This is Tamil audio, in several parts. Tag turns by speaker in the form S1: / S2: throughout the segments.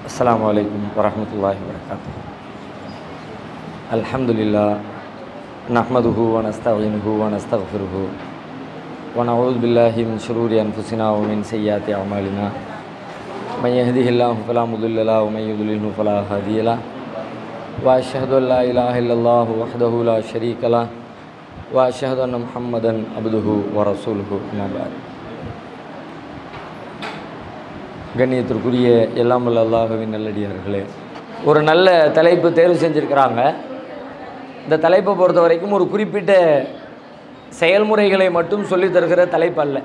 S1: السلام عليكم ورحمة الله وبركاته الحمد لله نحمده ونستعينه ونستغفره ونعوذ بالله من شرور أنفسنا ومن سيئات أعمالنا من يهده الله فلا مضل له ومن يضلله فلا هادي له وأشهد أن لا إله إلا الله وحده لا شريك له وأشهد أن محمدا عبده ورسوله أما بعد கண்ணியத்திற்குரிய எல்லாம் வல்ல அல்லாஹுவின் நல்லடியார்களே ஒரு நல்ல தலைப்பு தேர்வு செஞ்சுருக்கிறாங்க இந்த தலைப்பை பொறுத்த வரைக்கும் ஒரு குறிப்பிட்ட செயல்முறைகளை மட்டும் சொல்லித் தருகிற தலைப்பு அல்ல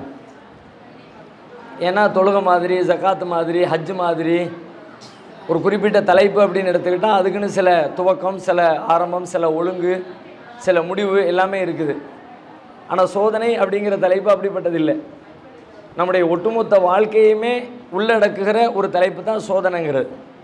S1: ஏன்னா தொழுகை மாதிரி ஜக்காத்து மாதிரி ஹஜ் மாதிரி ஒரு குறிப்பிட்ட தலைப்பு அப்படின்னு எடுத்துக்கிட்டால் அதுக்குன்னு சில துவக்கம் சில ஆரம்பம் சில ஒழுங்கு சில முடிவு எல்லாமே இருக்குது ஆனால் சோதனை அப்படிங்கிற தலைப்பு அப்படிப்பட்டதில்லை நம்முடைய ஒட்டுமொத்த வாழ்க்கையுமே உள்ளடக்குகிற ஒரு தலைப்பு தான் சோதனைங்கிறது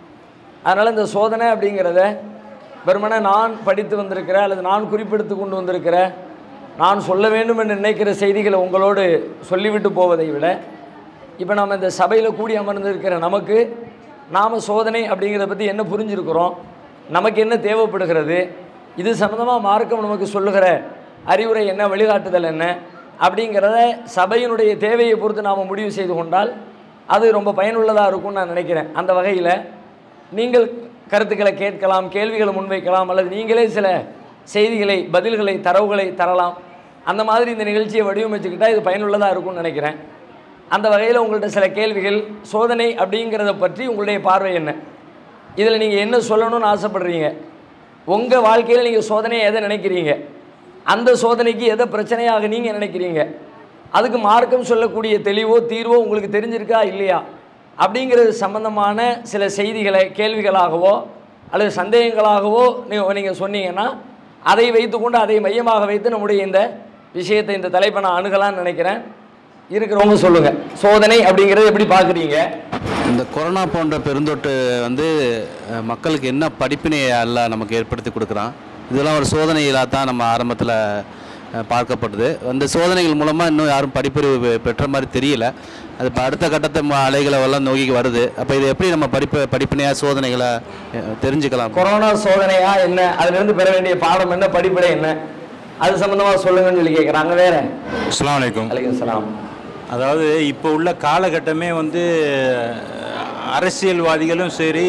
S1: அதனால் இந்த சோதனை அப்படிங்கிறத வெறுமனே நான் படித்து வந்திருக்கிற அல்லது நான் குறிப்பெடுத்து கொண்டு வந்திருக்கிற நான் சொல்ல வேண்டும் என்று நினைக்கிற செய்திகளை உங்களோடு சொல்லிவிட்டு போவதை விட இப்போ நாம் இந்த சபையில் கூடி அமர்ந்திருக்கிற நமக்கு நாம் சோதனை அப்படிங்கிறத பற்றி என்ன புரிஞ்சிருக்கிறோம் நமக்கு என்ன தேவைப்படுகிறது இது சம்மந்தமாக மார்க்கம் நமக்கு சொல்லுகிற அறிவுரை என்ன வழிகாட்டுதல் என்ன அப்படிங்கிறத சபையினுடைய தேவையை பொறுத்து நாம் முடிவு செய்து கொண்டால் அது ரொம்ப பயனுள்ளதாக இருக்கும்னு நான் நினைக்கிறேன் அந்த வகையில் நீங்கள் கருத்துக்களை கேட்கலாம் கேள்விகளை முன்வைக்கலாம் அல்லது நீங்களே சில செய்திகளை பதில்களை தரவுகளை தரலாம் அந்த மாதிரி இந்த நிகழ்ச்சியை வடிவமைச்சுக்கிட்டால் இது பயனுள்ளதாக இருக்கும்னு நினைக்கிறேன் அந்த வகையில் உங்கள்கிட்ட சில கேள்விகள் சோதனை அப்படிங்கிறத பற்றி உங்களுடைய பார்வை என்ன இதில் நீங்கள் என்ன சொல்லணும்னு ஆசைப்படுறீங்க உங்கள் வாழ்க்கையில் நீங்கள் சோதனையை எதை நினைக்கிறீங்க அந்த சோதனைக்கு எதை பிரச்சனையாக நீங்கள் நினைக்கிறீங்க அதுக்கு மார்க்கம் சொல்லக்கூடிய தெளிவோ தீர்வோ உங்களுக்கு தெரிஞ்சிருக்கா இல்லையா அப்படிங்கிறது சம்பந்தமான சில செய்திகளை கேள்விகளாகவோ அல்லது சந்தேகங்களாகவோ நீங்கள் நீங்கள் சொன்னீங்கன்னா அதை வைத்துக்கொண்டு அதை மையமாக வைத்து நம்முடைய இந்த விஷயத்தை இந்த தலைப்பை நான் அணுகலாம்னு நினைக்கிறேன் இருக்கிறவங்க சொல்லுங்கள் சோதனை அப்படிங்கிறத எப்படி பார்க்குறீங்க
S2: இந்த கொரோனா போன்ற பெருந்தொற்று வந்து அஹ், மக்களுக்கு என்ன படிப்பினை எல்லாம் நமக்கு ஏற்படுத்தி கொடுக்குறான் இதெல்லாம் ஒரு சோதனைகளாக தான் நம்ம ஆரம்பத்தில் பார்க்கப்படுது அந்த சோதனைகள் மூலமாக இன்னும் யாரும் படிப்பறிவு பெ- பெற்ற மாதிரி தெரியல அது இப்போ அடுத்த கட்டத்தை ம- அலைகளை எல்லாம் நோக்கி வருது அப்போ இது எப்படி நம்ம படிப்பு படிப்பினையாக சோதனைகளை அஹ், தெரிஞ்சுக்கலாம்
S1: கொரோனா சோதனையா என்ன அதிலிருந்து பெற வேண்டிய பாடம் என்ன படிப்படை என்ன அது சம்பந்தமாக சொல்லுங்கன்னு சொல்லி கேட்குறாங்க வேற
S3: அஸ்ஸலாமு அலைக்கும்
S1: அலைக்கும் சலாம்
S3: அதாவது இப்போ உள்ள காலகட்டமே வந்து அஹ், அரசியல்வாதிகளும் சரி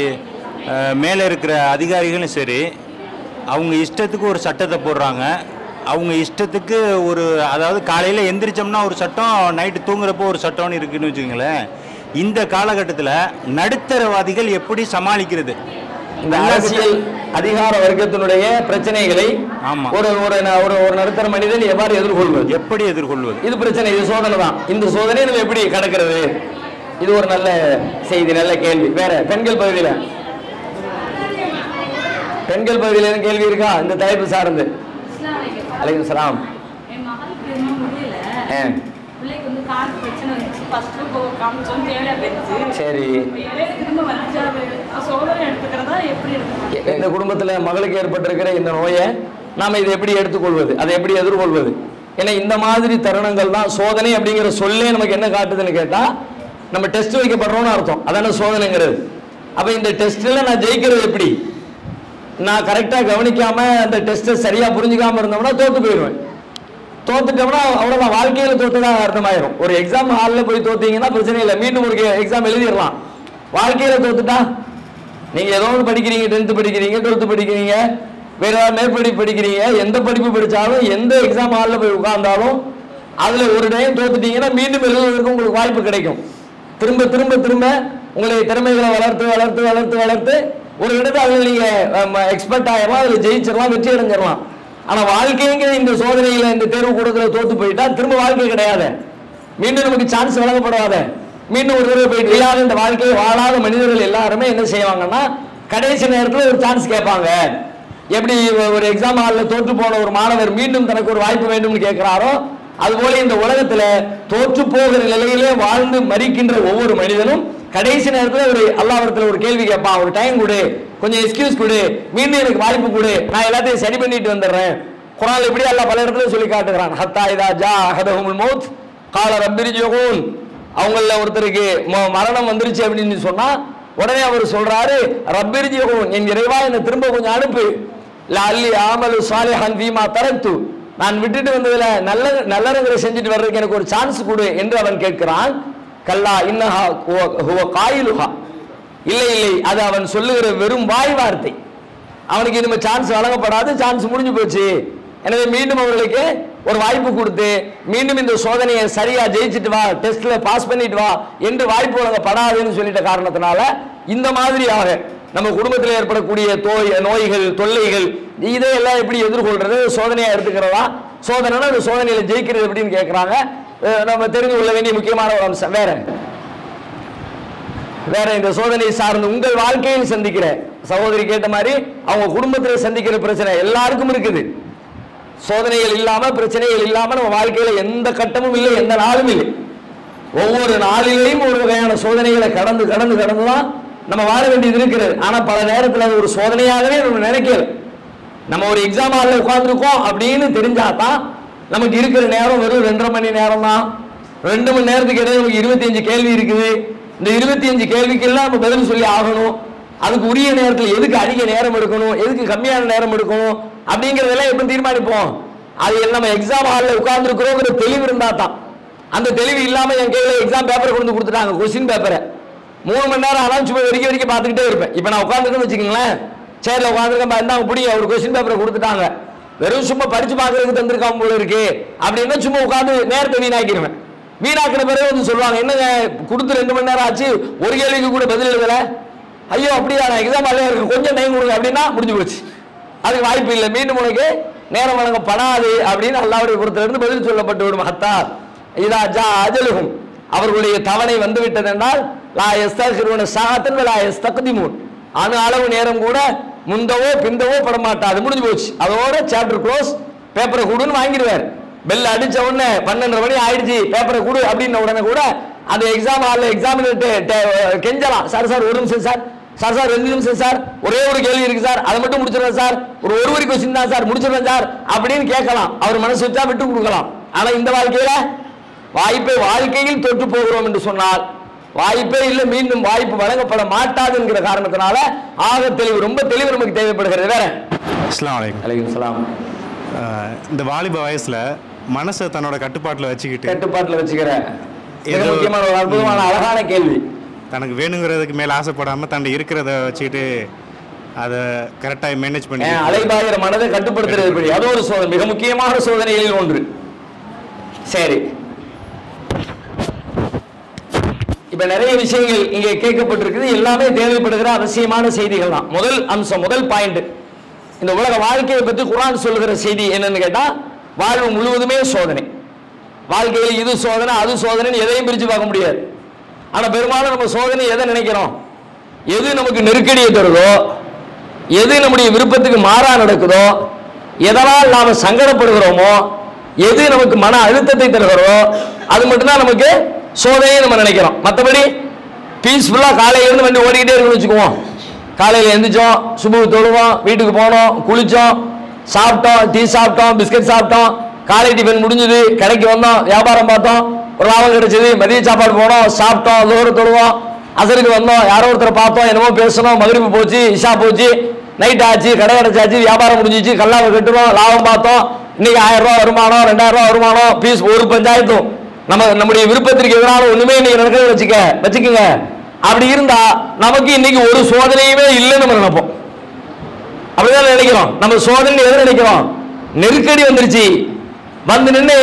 S3: அஹ், மேலே இருக்கிற அதிகாரிகளும் சரி அவங்க இஷ்டத்துக்கு ஒரு சட்டத்தை போடுறாங்க அவங்க இஷ்டத்துக்கு ஒரு அதாவது காலையில் எந்திரிச்சோம்னா ஒரு சட்டம் நைட்டு தூங்குறப்போ ஒரு சட்டம்னு இருக்குன்னு வச்சுக்கோங்களேன் இந்த காலகட்டத்தில் நடுத்தரவாதிகள் எப்படி சமாளிக்கிறது
S1: இந்த அரசியல் அதிகார வர்க்கத்தினுடைய பிரச்சனைகளை
S3: ஆமா.
S1: ஒரு ஒரு ந- ஒரு ஒரு நடுத்தர மனிதன் எவ்வாறு எதிர்கொள்வது
S3: எப்படி எதிர்கொள்வது
S1: இது பிரச்சனை இது சோதனை தான் இந்த சோதனையை நம்ம எப்படி கடக்கிறது இது ஒரு நல்ல செய்தி நல்ல கேள்வி வேற பெண்கள் பகுதியில் பெண்கள் பகுதியில் எதுவும் கேள்வி இருக்கா இந்த தலைப்பு சார்ந்து அலைக்கும் சலாம்
S4: என் மகளுக்கு இன்னும் முடியல
S1: ஆ,
S4: பிள்ளைக்கு வந்து கால் பிரச்சனை வந்துச்சு ஃபர்ஸ்ட் காமிச்சோம் தேவையா போயிருச்சு
S1: சரி
S4: இடையில திரும்ப வந்துச்சு அது சோதனை எடுத்துக்கிறதா எப்படி எடுத்துக்கலாம்
S1: இந்த குடும்பத்தில் மகளுக்கு ஏற்பட்டிருக்கிற இந்த நோயை நாம் இதை எப்படி எடுத்துக்கொள்வது அதை எப்படி எதிர்கொள்வது ஏன்னா இந்த மாதிரி தருணங்கள் தான் சோதனை அப்படிங்கிற சொல்லே நமக்கு என்ன காட்டுதுன்னு கேட்டால் நம்ம டெஸ்ட் வைக்கப்படுறோம்னு அர்த்தம் அதான சோதனைங்கிறது அப்போ இந்த டெஸ்ட்டில் நான் ஜெயிக்கிறது எப்படி நான் கரெக்டாக கவனிக்காம அந்த டெஸ்ட்டை சரியாக புரிஞ்சுக்காம இருந்தோம்னா தோத்து போயிடுவேன் தோத்துட்டோம்னா அவ்வளோதான் வாழ்க்கையில் தோத்துதான் அர்த்தமாயிரும் ஒரு எக்ஸாம் ஹாலில் போய் தோத்தீங்கன்னா பிரச்சனை இல்லை மீண்டும் ஒரு எக்ஸாம் எழுதிடலாம் வாழ்க்கையில் தோத்துட்டா நீங்கள் ஏதோ ஒன்று படிக்கிறீங்க டென்த்து படிக்கிறீங்க டுவெல்த்து படிக்கிறீங்க வேற ஏதாவது மேற்படிப்பு படிக்கிறீங்க எந்த படிப்பு படித்தாலும் எந்த எக்ஸாம் ஹாலில் போய் உட்கார்ந்தாலும் அதில் ஒரு டைம் தோத்துட்டீங்கன்னா மீண்டும் எழுதுவதற்கு உங்களுக்கு வாய்ப்பு கிடைக்கும் திரும்ப திரும்ப திரும்ப உங்களுடைய திறமைகளை வளர்த்து வளர்த்து வளர்த்து வளர்த்து ஒரு இடத்துல அதில் நீங்கள் எக்ஸ்பர்ட் ஆகிடலாம் அதில் ஜெயிச்சிடலாம் வெற்றி அடைஞ்சிடலாம் ஆனால் வாழ்க்கைங்கிற இந்த சோதனையில் இந்த தேர்வு கூடத்தில் தோத்து போயிட்டா திரும்ப வாழ்க்கை கிடையாது மீண்டும் நமக்கு சான்ஸ் வழங்கப்படாத மீண்டும் ஒரு தடவை போயிட்டு இல்லாத இந்த வாழ்க்கையை வாழாத மனிதர்கள் எல்லாருமே என்ன செய்வாங்கன்னா கடைசி நேரத்தில் ஒரு சான்ஸ் கேட்பாங்க எப்படி ஒரு எக்ஸாம் ஹாலில் தோற்று போன ஒரு மாணவர் மீண்டும் தனக்கு ஒரு வாய்ப்பு வேண்டும்னு கேட்கிறாரோ அதுபோல இந்த உலகத்துல தோற்று போகிற நிலையிலே வாழ்ந்து மறிக்கின்ற ஒவ்வொரு மனிதனும் கடைசி நேரத்தில் ஒரு அல்லாவிடத்தில் ஒரு கேள்வி கேட்பான் ஒரு டைம் கொடு கொஞ்சம் எக்ஸ்கியூஸ் கொடு மீண்டும் எனக்கு வாய்ப்பு கொடு நான் எல்லாத்தையும் சரி பண்ணிட்டு வந்துடுறேன் குரான் எப்படி அல்லாஹ் பல இடத்துல சொல்லி காட்டுகிறான் ஹத்தா இதா ஜா அஹதஹுமுல் மௌத் கால ரப்பிரிஜுகூன் அவங்கள ஒருத்தருக்கு ம- மரணம் வந்துருச்சு அப்படின்னு சொன்னா உடனே அவர் சொல்றாரு ரப்பிர்ஜிஹூன் என் இறைவா என்னை திரும்ப கொஞ்சம் அனுப்பு லல்லி ஆமலு சாலிஹன் வீமா தரத்து நான் விட்டுட்டு வந்ததுல நல்ல நல்லறங்களை செஞ்சுட்டு வர்றதுக்கு எனக்கு ஒரு சான்ஸ் கொடு என்று அவன் கேட்கிறான் கல்லா இன்னஹா ஹுவ- ஹுவ காயிலுஹா இல்லை இல்லை அது அவன் சொல்லுகிற வெறும் வாய் வார்த்தை அவனுக்கு இனிமே சான்ஸ் வழங்கப்படாது சான்ஸ் முடிஞ்சு போச்சு எனவே மீண்டும் அவர்களுக்கு ஒரு வாய்ப்பு கொடுத்து மீண்டும் இந்த சோதனையை சரியா ஜெயிச்சிட்டு வா டெஸ்ட்ல பாஸ் பண்ணிட்டு வா என்று வாய்ப்பு வழங்கப்படாதுன்னு சொல்லிட்ட காரணத்தினால இந்த மாதிரியாக நம்ம குடும்பத்தில் ஏற்படக்கூடிய தோய் நோய்கள் தொல்லைகள் இதையெல்லாம் எப்படி எதிர்கொள்றது சோதனையா எடுத்துக்கிறதா சோதனைனா இந்த சோதனையில ஜெயிக்கிறது எப்படின்னு கேட்கறாங்க அஹ் நம்ம தெரிந்து கொள்ள வேண்டிய முக்கியமான ஒரு அம்சம் வேற வேற இந்த சோதனை சார்ந்து உங்கள் வாழ்க்கையில் சந்திக்கிற சகோதரி கேட்ட மாதிரி அவங்க குடும்பத்தில் சந்திக்கிற பிரச்சனை எல்லாருக்கும் இருக்குது சோதனைகள் இல்லாம பிரச்சனைகள் இல்லாம நம்ம வாழ்க்கையில எந்த கட்டமும் இல்லை எந்த நாளும் இல்லை ஒவ்வொரு நாளிலேயும் ஒரு வகையான சோதனைகளை கடந்து கடந்து கடந்து தான் நம்ம வாழ வேண்டியது இருக்கிறது ஆனா பல நேரத்தில் அது ஒரு சோதனையாகவே நம்ம நினைக்கல நம்ம ஒரு எக்ஸாம் ஹாலில் உட்காந்துருக்கோம் அப்படின்னு தெரிஞ்சாதான் நமக்கு இருக்கிற நேரம் வெறும் ரெண்டரை மணி நேரம் தான் ரெண்டு மணி நேரத்துக்கு இடையே நமக்கு இருபத்தி அஞ்சு கேள்வி இருக்குது இந்த இருபத்தி அஞ்சு கேள்விக்கெல்லாம் நம்ம பதில் சொல்லி ஆகணும் அதுக்கு உரிய நேரத்தில் எதுக்கு அதிக நேரம் எடுக்கணும் எதுக்கு கம்மியான நேரம் எடுக்கணும் அப்படிங்கிறதெல்லாம் எப்போ தீர்மானிப்போம் அது எல்லாம் நம்ம எக்ஸாம் ஹாலில் உட்கார்ந்துருக்கிறோங்கிற தெளிவு இருந்தா தான் அந்த தெளிவு இல்லாம என் கையில எக்ஸாம் பேப்பர் கொண்டு கொடுத்துட்டாங்க கொஸ்டின் பேப்பரை மூணு மணி நேரம் ஆனாலும் சும்மா வரைக்கும் வரைக்கும் பார்த்துக்கிட்டே இருப்பேன் இப்போ நான் உட்காந்துருக்கேன்னு வச்சுக்கோங்களேன் சேர்ல உட்காந்துருக்கேன் இருந்தாங்க பிடி ஒரு கொஸ்டின் பேப்பரை கொடுத்துட்டாங்க வெறும் சும்மா படிச்சு பார்க்கறதுக்கு தந்திருக்காம போல இருக்கு அப்படின்னா சும்மா உட்காந்து நேரத்தை வீணாக்கிடுவேன் வீணாக்கின பிறகு வந்து சொல்லுவாங்க என்னங்க கொடுத்து ரெண்டு மணி நேரம் ஆச்சு ஒரு கேள்விக்கு கூட பதில் எழுதல ஐயோ அப்படியா நான் எக்ஸாம் இருக்கு கொஞ்சம் டைம் கொடுங்க அப்படின்னா முடிஞ்சு போச்சு அதுக்கு வாய்ப்பு இல்லை மீண்டும் உனக்கு நேரம் வழங்கப்படாது அப்படின்னு அல்லாவுடைய புறத்திலிருந்து பதில் சொல்லப்பட்டு விடும் ஹத்தா இதா ஜா அஜலுகும் அவர்களுடைய தவணை வந்து விட்டது என்றால் லா எஸ்தகிருவன சாகத்தன் லா எஸ்தக்திமூன் அணு அளவு நேரம் கூட முந்தவோ பிந்தவோ படமாட்டாது முடிஞ்சு போச்சு அதோட சாப்டர் க்ளோஸ் பேப்பரை கொடுன்னு வாங்கிடுவார் பெல் அடிச்ச உடனே பன்னெண்டரை மணி ஆயிடுச்சு பேப்பரை கொடு அப்படின்ன உடனே கூட அந்த எக்ஸாம் ஹாலில் எக்ஸாமினர் கெஞ்சலாம் சார் சார் ஒரு நிமிஷம் சார் சார் சார் ரெண்டு நிமிஷம் சார் ஒரே ஒரு கேள்வி இருக்கு சார் அதை மட்டும் முடிச்சிடுறேன் சார் ஒரு ஒரு வரி கொஸ்டின் தான் சார் முடிச்சிடுறேன் சார் அப்படின்னு கேட்கலாம் அவர் மனசு வச்சா விட்டு கொடுக்கலாம் ஆனா இந்த வாழ்க்கையில வாய்ப்பை வாழ்க்கையில் தொற்று போகிறோம் என்று சொன்னால் வாய்ப்பே இல்லை மீண்டும் வாய்ப்பு வழங்கப்பட மாட்டாது என்கிற காரணத்தினால ஆக தெளிவு ரொம்ப தெளிவு நமக்கு தேவைப்படுகிறது வேற
S5: அஸ்ஸலாமு அலைக்கும்
S1: அலைக்கும் சலாம்
S5: அஹ் இந்த வாலிப வயசுல மனசை தன்னோட கட்டுப்பாட்டில் வச்சுக்கிட்டு
S1: கட்டுப்பாட்டில் வச்சுக்கிற மிக
S5: ஏதோ-
S1: முக்கியமான ஒரு அற்புதமான அழகான கேள்வி
S5: தனக்கு வேணுங்கிறதுக்கு மேலே ஆசைப்படாம தன்னை இருக்கிறத வச்சுக்கிட்டு அதை கரெக்டாக மேனேஜ் பண்ணி
S1: ஏன் அலைபாயிர மனதை கட்டுப்படுத்துறது எப்படி அது ஒரு சோதனை மிக முக்கியமான சோதனைகளில் ஒன்று சரி இப்ப நிறைய விஷயங்கள் இங்கே கேட்கப்பட்டிருக்குது எல்லாமே தேவைப்படுகிற அவசியமான செய்திகள் தான் முதல் அம்சம் முதல் பாயிண்ட் இந்த உலக வாழ்க்கையை பற்றி குரான் சொல்லுகிற செய்தி என்னன்னு கேட்டா வாழ்வு முழுவதுமே சோதனை வாழ்க்கையில் இது சோதனை அது சோதனைன்னு எதையும் பிரிச்சு பார்க்க முடியாது ஆனா பெரும்பாலும் நம்ம சோதனை எதை நினைக்கிறோம் எது நமக்கு நெருக்கடியை தருதோ எது நம்முடைய விருப்பத்துக்கு மாறா நடக்குதோ எதனால் நாம சங்கடப்படுகிறோமோ எது நமக்கு மன அழுத்தத்தை தருகிறதோ அது மட்டும்தான் நமக்கு சோதனையை நம்ம நினைக்கிறோம் மற்றபடி பீஸ்ஃபுல்லாக காலையில இருந்து வண்டி ஓடிக்கிட்டே இருக்குன்னு வச்சுக்குவோம் காலையில் எந்திரிச்சோம் சுபு தொழுவோம் வீட்டுக்கு போனோம் குளிச்சோம் சாப்பிட்டோம் டீ சாப்பிட்டோம் பிஸ்கட் சாப்பிட்டோம் காலை டிஃபன் முடிஞ்சது கடைக்கு வந்தோம் வியாபாரம் பார்த்தோம் ஒரு லாபம் கிடைச்சது மதிய சாப்பாடு போனோம் சாப்பிட்டோம் தூரம் தொழுவோம் அசருக்கு வந்தோம் யாரோ ஒருத்தரை பார்த்தோம் என்னமோ பேசணும் மகிழ்வு போச்சு இஷா போச்சு நைட் ஆச்சு கடை அடைச்சாச்சு வியாபாரம் முடிஞ்சிச்சு கல்லாவை கட்டுறோம் லாபம் பார்த்தோம் இன்னைக்கு ஆயிரம் ரூபாய் வருமானம் ரெண்டாயிரம் ரூபாய் வருமானம் பீஸ் ஒரு பஞ்சாயத்தும் நம்ம நம்முடைய விருப்பத்திற்கு எதிரான ஒண்ணுமே இன்னைக்கு நடக்கிறது வச்சுக்க வச்சுக்கோங்க அப்படி இருந்தா நமக்கு இன்னைக்கு ஒரு சோதனையுமே இல்லைன்னு நம்ம நினைப்போம் அப்படிதான் நினைக்கிறோம் நம்ம சோதனை எதை நினைக்கிறோம் நெருக்கடி வந்துருச்சு வந்து நின்று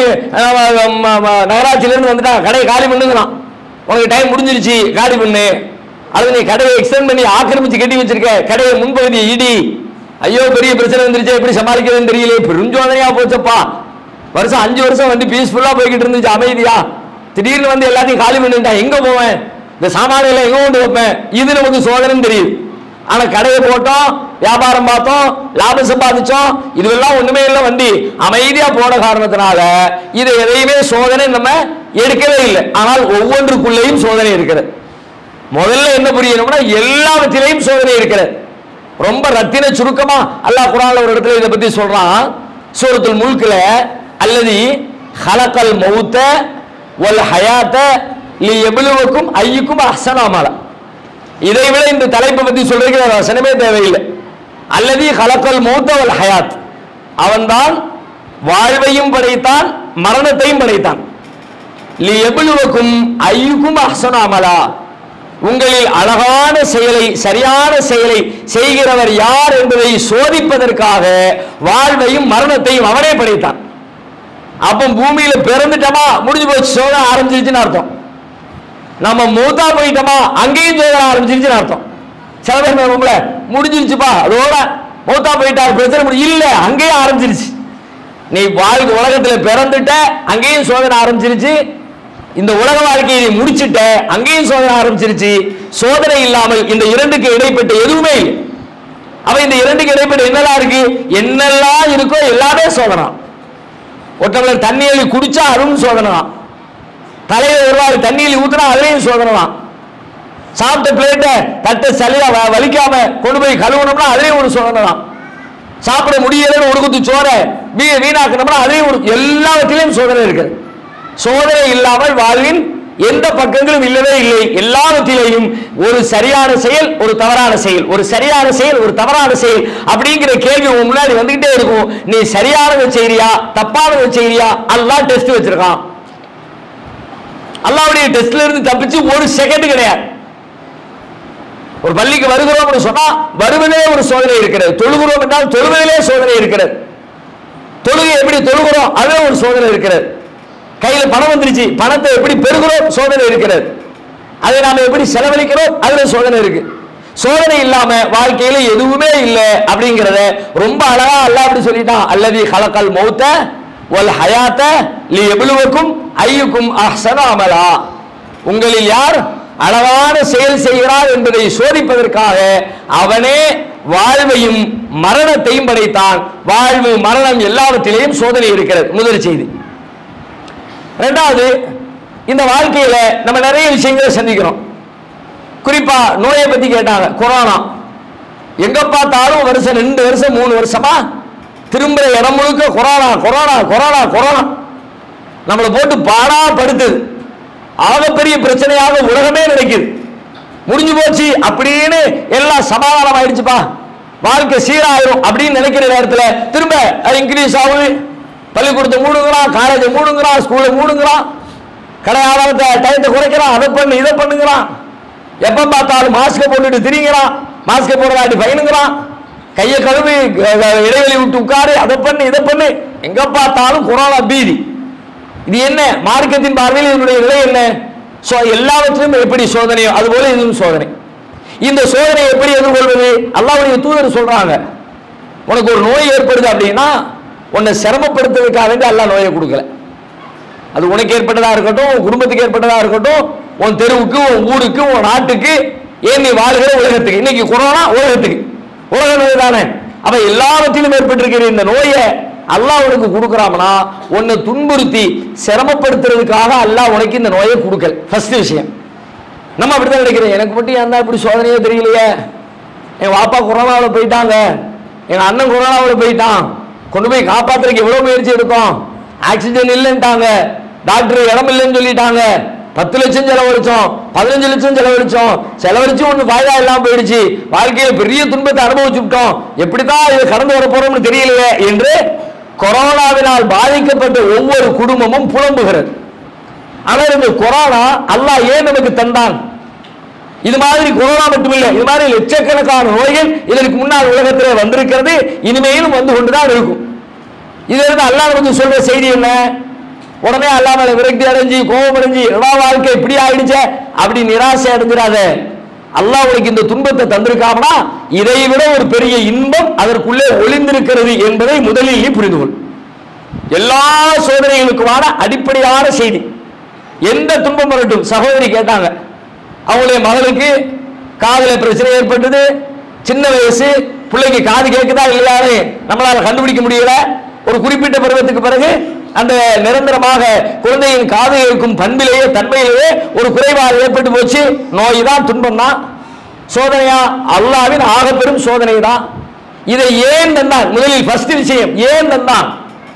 S1: நகராட்சியில இருந்து வந்துட்டா கடையை காலி பண்ணுங்கிறான் உனக்கு டைம் முடிஞ்சிருச்சு காலி பண்ணு அது நீ கடையை எக்ஸ்டெண்ட் பண்ணி ஆக்கிரமிச்சு கட்டி வச்சிருக்க கடையை முன்பகுதியை இடி ஐயோ பெரிய பிரச்சனை வந்துருச்சு எப்படி சமாளிக்கிறதுன்னு தெரியல பெருஞ்சோதனையா போச்சப்பா வருஷம் அஞ்சு வருஷம் வந்து பீஸ்ஃபுல்லா போய்கிட்டு இருந்துச்சு அமைதியா திடீர்னு வந்து எல்லாத்தையும் காலி பண்ணிட்டான் எங்க போவேன் இந்த சாமானியெல்லாம் எங்க கொண்டு வைப்பேன் இது நமக்கு சோதனைன்னு தெரியுது ஆனா கடையை போட்டோம் வியாபாரம் பார்த்தோம் லாபம் சம்பாதிச்சோம் இதுவெல்லாம் ஒண்ணுமே இல்லை வண்டி அமைதியா போன காரணத்தினால இது எதையுமே சோதனை நம்ம எடுக்கவே இல்லை ஆனால் ஒவ்வொன்றுக்குள்ளேயும் சோதனை இருக்கிறது முதல்ல என்ன புரியணும்னா எல்லாவற்றிலையும் சோதனை இருக்கிறது ரொம்ப ரத்தின சுருக்கமா அல்லாஹ் குரான்ல ஒரு இடத்துல இதை பத்தி சொல்றான் சூரத்துல் முல்க்ல அல்லது ஹலக்கல் மௌத்த வல் ஹயாத்த லி எபுலுவக்கும் ஐயுக்கும் அஹ்சன அமல இதை விட இந்த தலைப்பை பத்தி சொல்றதுக்கு வேற வசனமே தேவையில்லை அல்லது கலக்கல் மூத்தவல் ஹயாத் அவன்தான் வாழ்வையும் படைத்தான் மரணத்தையும் படைத்தான் லி எபுலுவக்கும் ஐயுக்கும் அஹ்சனு அமலா உங்களில் அழகான செயலை சரியான செயலை செய்கிறவர் யார் என்பதை சோதிப்பதற்காக வாழ்வையும் மரணத்தையும் அவனே படைத்தான் அப்போ பூமியில பிறந்துட்டோமா முடிஞ்சு போச்சு சோதனை ஆரம்பிச்சிருச்சுன்னு அர்த்தம் நம்ம மூத்தா போயிட்டோமா அங்கேயும் சோதனை ஆரம்பிச்சிருச்சுன்னு அர்த்தம் சில பேர் நம்மள முடிஞ்சிருச்சுப்பா அதோட மூத்தா போயிட்டா பிரச்சனை முடி- இல்ல அங்கேயும் ஆரம்பிச்சிருச்சு நீ வாழ்க்கை உலகத்துல பிறந்துட்ட அங்கேயும் சோதனை ஆரம்பிச்சிருச்சு இந்த உலக வாழ்க்கையை நீ முடிச்சிட்ட அங்கேயும் சோதனை ஆரம்பிச்சிருச்சு சோதனை இல்லாமல் இந்த இரண்டுக்கு இடைப்பட்ட எதுவுமே இல்லை அவ இந்த இரண்டுக்கு இடைப்பட்ட என்னெல்லாம் இருக்கு என்னெல்லாம் இருக்கோ எல்லாமே சோதனை ஒரு டம்ளர் தண்ணி அள்ளி குடிச்சா அதுவும் சோதனை தான் தலையில ஒரு வாரி தண்ணி அள்ளி ஊத்துனா அதுலயும் சோதனை தான் சாப்பிட்ட பிளேட்டை தட்டை சளியா வ- வலிக்காம கொண்டு போய் கழுவணும்னா அதுலயும் ஒரு சோதனை தான் சாப்பிட முடியலன்னு ஒரு குத்து சோறை வீ வீணாக்கணும்னா அதையும் ஒரு எல்லாவற்றிலையும் சோதனை இருக்குது சோதனை இல்லாமல் வாழ்வின் எந்த பக்கங்களும் இல்லவே இல்லை எல்லாவற்றிலையும் ஒரு சரியான செயல் ஒரு தவறான செயல் ஒரு சரியான செயல் ஒரு தவறான செயல் அப்படிங்கிற கேள்வி உன் முன்னாடி வந்துகிட்டே இருக்கும் நீ சரியானதை செய்றியா தப்பானதை செய்றியா அல்லாஹ் டெஸ்ட் வச்சிருக்கான் அல்லாவுடைய டெஸ்ட்ல இருந்து தப்பிச்சு ஒரு செகண்ட் கிடையாது ஒரு பள்ளிக்கு வருகிறோம் சொன்னா வருவதிலே ஒரு சோதனை இருக்கிறது தொழுகிறோம் என்றால் தொழுவதிலே சோதனை இருக்கிறது தொழுகை எப்படி தொழுகிறோம் அதே ஒரு சோதனை இருக்கிறது கையில பணம் வந்துருச்சு பணத்தை எப்படி பெறுகிறோம் சோதனை இருக்கிறது அதை நாம எப்படி செலவழிக்கிறோம் அதுல சோதனை இருக்கு சோதனை இல்லாம வாழ்க்கையில எதுவுமே இல்லை அப்படிங்கிறத ரொம்ப அழகா அல்லாஹ் அப்படி சொல்லிட்டான் அல்லது கலக்கல் மௌத்த வல் ஹயாத்த லி எபுலுவக்கும் ஐயுக்கும் அஹ்சன அமலா உங்களில் யார் அளவான செயல் செய்கிறார் என்பதை சோதிப்பதற்காக அவனே வாழ்வையும் மரணத்தையும் படைத்தான் வாழ்வு மரணம் எல்லாவற்றிலேயும் சோதனை இருக்கிறது முதல் செய்தி ரெண்டாவது இந்த வாழ்க்கையில நம்ம நிறைய விஷயங்களை சந்திக்கிறோம் குறிப்பா நோயை பத்தி கேட்டாங்க கொரோனா எங்க பார்த்தாலும் வருஷம் ரெண்டு வருஷம் மூணு வருஷமா திரும்புற இடம் முழுக்க கொரோனா கொரோனா கொரோனா கொரோனா நம்மளை போட்டு பாடா படுத்துது ஆகப்பெரிய பிரச்சனையாக உலகமே நினைக்குது முடிஞ்சு போச்சு அப்படின்னு எல்லாம் சமாதானம் ஆயிடுச்சுப்பா வாழ்க்கை சீராயிரும் அப்படின்னு நினைக்கிற நேரத்துல திரும்ப இன்க்ரீஸ் ஆகுது பள்ளிக்கூடத்தை மூடுங்கிறான் காலேஜை மூடுங்கிறான் ஸ்கூலை மூடுங்கிறான் கடை ஆதாரத்தை டயத்தை குறைக்கிறான் அதை பண்ணு இதை பண்ணுங்கிறான் எப்ப பார்த்தாலும் மாஸ்கை போட்டுட்டு திரிங்கிறான் மாஸ்கை போடுறாட்டி பயனுங்கிறான் கையை கழுவி க- க- இடைவெளி விட்டு உட்காரு அதை பண்ணு இதை பண்ணு எங்க பார்த்தாலும் கொரோனா பீதி இது என்ன மார்க்கத்தின் பார்வையில் இதனுடைய நிலை என்ன சோ எல்லாவற்றிலும் எப்படி சோதனையோ அதுபோல இதுவும் சோதனை இந்த சோதனையை எப்படி எதிர்கொள்வது அல்லாஹ்வுடைய தூதர் சொல்றாங்க உனக்கு ஒரு நோய் ஏற்படுது அப்படின்னா உன்னை சிரமப்படுத்துறதுக்காக வேண்டி அல்லாஹ் நோயை கொடுக்கல அது உனக்கு ஏற்பட்டதா இருக்கட்டும் உன் குடும்பத்துக்கு ஏற்பட்டதா இருக்கட்டும் உன் தெருவுக்கு உன் ஊருக்கு உன் நாட்டுக்கு ஏன் நீ வாழ்கிற உலகத்துக்கு இன்னைக்கு கொரோனா உலகத்துக்கு உலக நோய் தானே அப்ப எல்லாவற்றிலும் ஏற்பட்டிருக்கிற இந்த நோயை அல்லாஹ் உனக்கு கொடுக்குறாமனா உன்னை துன்புறுத்தி சிரமப்படுத்துறதுக்காக அல்லாஹ் உனக்கு இந்த நோயை கொடுக்கல ஃபர்ஸ்ட் விஷயம் நம்ம அப்படிதான் நினைக்கிறோம் எனக்கு மட்டும் ஏன் தான் இப்படி சோதனையே தெரியலையே என் வாப்பா கொரோனாவில் போயிட்டாங்க எங்க அண்ணன் கொரோனாவில் போயிட்டான் கொண்டு போய் காப்பாத்துறதுக்கு எவ்வளவு முயற்சி எடுத்தோம் ஆக்சிஜன் இல்லைன்ட்டாங்க டாக்டர் இடம் இல்லைன்னு சொல்லிட்டாங்க பத்து லட்சம் செலவழிச்சோம் பதினஞ்சு லட்சம் செலவழிச்சோம் செலவழிச்சு ஒன்று வாய்தா இல்லாம போயிடுச்சு வாழ்க்கையில பெரிய துன்பத்தை அனுபவிச்சுட்டோம் எப்படிதான் இதை கடந்து வர போறோம்னு தெரியலையே என்று கொரோனாவினால் பாதிக்கப்பட்ட ஒவ்வொரு குடும்பமும் புலம்புகிறது ஆனால் இந்த கொரோனா அல்லாஹ் ஏன் நமக்கு தந்தான் இது மாதிரி கொரோனா மட்டுமில்லை இது மாதிரி லட்சக்கணக்கான நோய்கள் இதற்கு முன்னால் உலகத்தில் வந்திருக்கிறது இனிமேலும் வந்து கொண்டுதான் இருக்கும் இதுல இருந்து அல்லாஹ் நமக்கு சொல்ற செய்தி என்ன உடனே அல்லாஹ் மேல விரக்தி அடைஞ்சு கோபம் அடைஞ்சு என்னடா வாழ்க்கை இப்படி ஆயிடுச்சே அப்படி நிராசை அடைஞ்சிடாத அல்லாஹ் உனக்கு இந்த துன்பத்தை தந்திருக்காமனா இதை விட ஒரு பெரிய இன்பம் அதற்குள்ளே ஒளிந்திருக்கிறது என்பதை முதலில் நீ புரிந்து கொள் எல்லா சோதனைகளுக்குமான அடிப்படையான செய்தி எந்த துன்பம் வரட்டும் சகோதரி கேட்டாங்க அவங்களுடைய மகளுக்கு காதுல பிரச்சனை ஏற்பட்டது சின்ன வயசு பிள்ளைக்கு காது கேட்குதா இல்லையான்னு நம்மளால கண்டுபிடிக்க முடியல ஒரு குறிப்பிட்ட பருவத்துக்கு பிறகு அந்த நிரந்தரமாக குழந்தையின் காது கேட்கும் பண்பிலேயே தன்மையிலேயே ஒரு குறைபாடு ஏற்பட்டு போச்சு நோய் தான் துன்பம் தான் சோதனையா அல்லாவின் ஆகப்பெரும் சோதனை தான் இதை ஏன் தந்தான் முதலில் ஃபர்ஸ்ட் விஷயம் ஏன் தந்தான்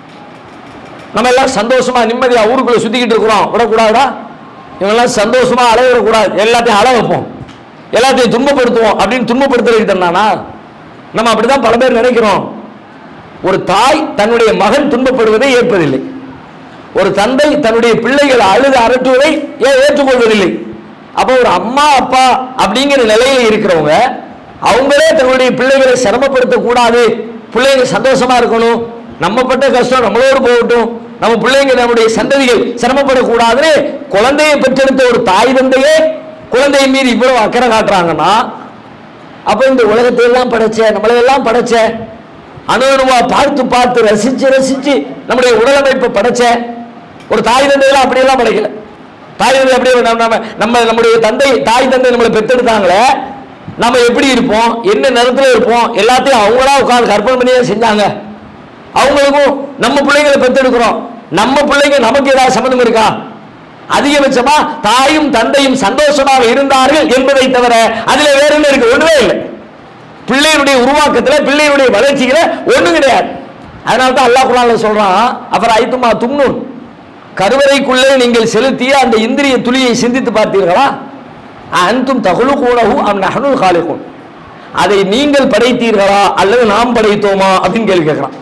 S1: நம்ம எல்லாம் சந்தோஷமா நிம்மதியா ஊருக்குள்ள சுத்திக்கிட்டு இருக்கிறோம் விடக்கூடாதா இவங்கெல்லாம் சந்தோஷமா அலைய விடக்கூடாது எல்லாத்தையும் அழ வைப்போம் எல்லாத்தையும் துன்பப்படுத்துவோம் அப்படின்னு துன்பப்படுத்துறதுக்கு தந்தானா நம்ம அப்படிதான் பல பேர் நினைக்கிறோம் ஒரு தாய் தன்னுடைய மகன் துன்பப்படுவதை ஏற்பதில்லை ஒரு தந்தை தன்னுடைய பிள்ளைகளை அழுது அரட்டுவதை ஏன் ஏற்றுக்கொள்வதில்லை அப்போ ஒரு அம்மா அப்பா அப்படிங்கிற நிலையில இருக்கிறவங்க அவங்களே தன்னுடைய பிள்ளைகளை சிரமப்படுத்த கூடாது பிள்ளைங்க சந்தோஷமா இருக்கணும் நம்ம பட்ட கஷ்டம் நம்மளோடு போகட்டும் நம்ம பிள்ளைங்க நம்முடைய சந்ததிகள் சிரமப்படக்கூடாதுன்னு குழந்தையை பெற்றெடுத்த ஒரு தாய் தந்தையே குழந்தை மீது இவ்வளவு அக்கறை காட்டுறாங்கன்னா அப்ப இந்த உலகத்தை எல்லாம் படைச்ச நம்மளை எல்லாம் படைச்ச அணு அணுவா பார்த்து பார்த்து ரசிச்சு ரசிச்சு நம்முடைய உடலமைப்பை படைச்ச ஒரு தாய் தந்தையெல்லாம் அப்படியெல்லாம் படைக்கல தாய் தந்தை அப்படியே நம்ம நம்ம- நம்ம நம்முடைய தந்தை தாய் தந்தை நம்மளை பெற்றெடுத்தாங்களே நம்ம எப்படி இருப்போம் என்ன நேரத்துல இருப்போம் எல்லாத்தையும் அவங்களா உட்கார்ந்து கற்பனை பண்ணி தான் செஞ்சாங்க அவங்களுக்கும் நம்ம பிள்ளைங்களை பெற்றெடுக்கிறோம் நம்ம பிள்ளைங்க நமக்கு ஏதாவது சம்மந்தம் இருக்கா அதிகபட்சமா தாயும் தந்தையும் சந்தோஷமாக இருந்தார்கள் என்பதை தவிர அதுல வேற என்ன இருக்கு ஒண்ணுமே இல்லை பிள்ளையினுடைய உருவாக்கத்துல பிள்ளையினுடைய வளர்ச்சியில ஒண்ணும் கிடையாது அதனால தான் அல்லாஹ் குரான்ல சொல்றான் அப்புறம் ஐத்துமா தும்னூன் கருவறைக்குள்ளே நீங்கள் செலுத்திய அந்த இந்திரிய துளியை சிந்தித்து பார்த்தீர்களா அன்தும் தகுலு கூடஹு அம் நஹனுல் காலிகும் அதை நீங்கள் படைத்தீர்களா அல்லது நாம் படைத்தோமா அப்படின்னு கேள்வி கேட்கிறான்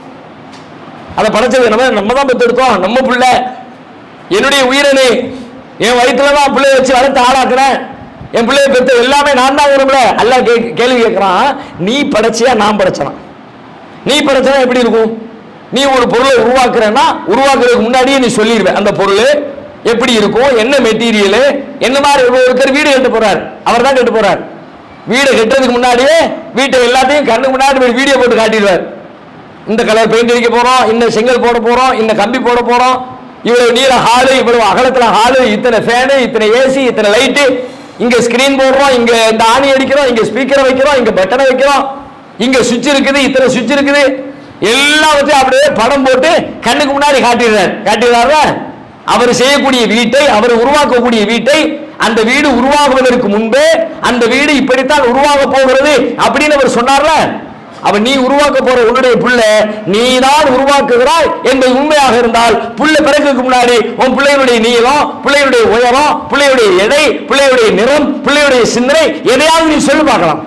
S1: அதை படைச்சது நம்ம நம்ம தான் பெற்றெடுத்தோம் நம்ம பிள்ளை என்னுடைய உயிரணி என் வயிற்றுல தான் பிள்ளைய வச்சு வளர்த்து ஆளாக்குறேன் என் பிள்ளைய பெற்ற எல்லாமே நான் தான் விரும்பல அல்ல கேள்வி கேட்கிறான் நீ படைச்சியா நான் படைச்சனா நீ படைச்சனா எப்படி இருக்கும் நீ ஒரு பொருளை உருவாக்குறேன்னா உருவாக்குறதுக்கு முன்னாடியே நீ சொல்லிடுவ அந்த பொருள் எப்படி இருக்கும் என்ன மெட்டீரியல் என்ன மாதிரி ஒரு- ஒருத்தர் வீடு கட்ட போறார் அவர் தான் கட்ட போறார் வீடை கட்டுறதுக்கு முன்னாடியே வீட்டை எல்லாத்தையும் கண்ணுக்கு முன்னாடி வீடியோ போட்டு காட்டிடுவார் இந்த கலர் பெயிண்ட் அடிக்க போறோம் இந்த செங்கல் போட போறோம் இந்த கம்பி போட போறோம் இவ்வளவு நீள ஹாலு இவ்வளவு அகலத்துல ஹாலு இத்தனை ஃபேனு இத்தனை ஏசி இத்தனை லைட்டு இங்க ஸ்கிரீன் போடுறோம் இங்க இந்த ஆணி அடிக்கிறோம் இங்க ஸ்பீக்கரை வைக்கிறோம் இங்க பட்டனை வைக்கிறோம் இங்க சுவிட்ச் இருக்குது இத்தனை சுவிட்ச் இருக்குது எல்லாவற்றையும் அப்படியே படம் போட்டு கண்ணுக்கு முன்னாடி காட்டிடுறார் காட்டிடுறாரு அவர் செய்யக்கூடிய வீட்டை அவர் உருவாக்கக்கூடிய வீட்டை அந்த வீடு உருவாகுவதற்கு முன்பே அந்த வீடு இப்படித்தான் உருவாக போகிறது அப்படின்னு அவர் சொன்னார்ல அவ நீ உருவாக்க போற உன்னுடைய புள்ள நீ தான் உருவாக்குகிறாய் என்பது உண்மையாக இருந்தால் புள்ள பிறகுக்கு முன்னாடி உன் பிள்ளையுடைய நீளம் பிள்ளையுடைய உயரம் பிள்ளையுடைய எடை பிள்ளையுடைய நிறம் பிள்ளையுடைய சிந்தனை எதையாவது நீ சொல்லி பார்க்கலாம்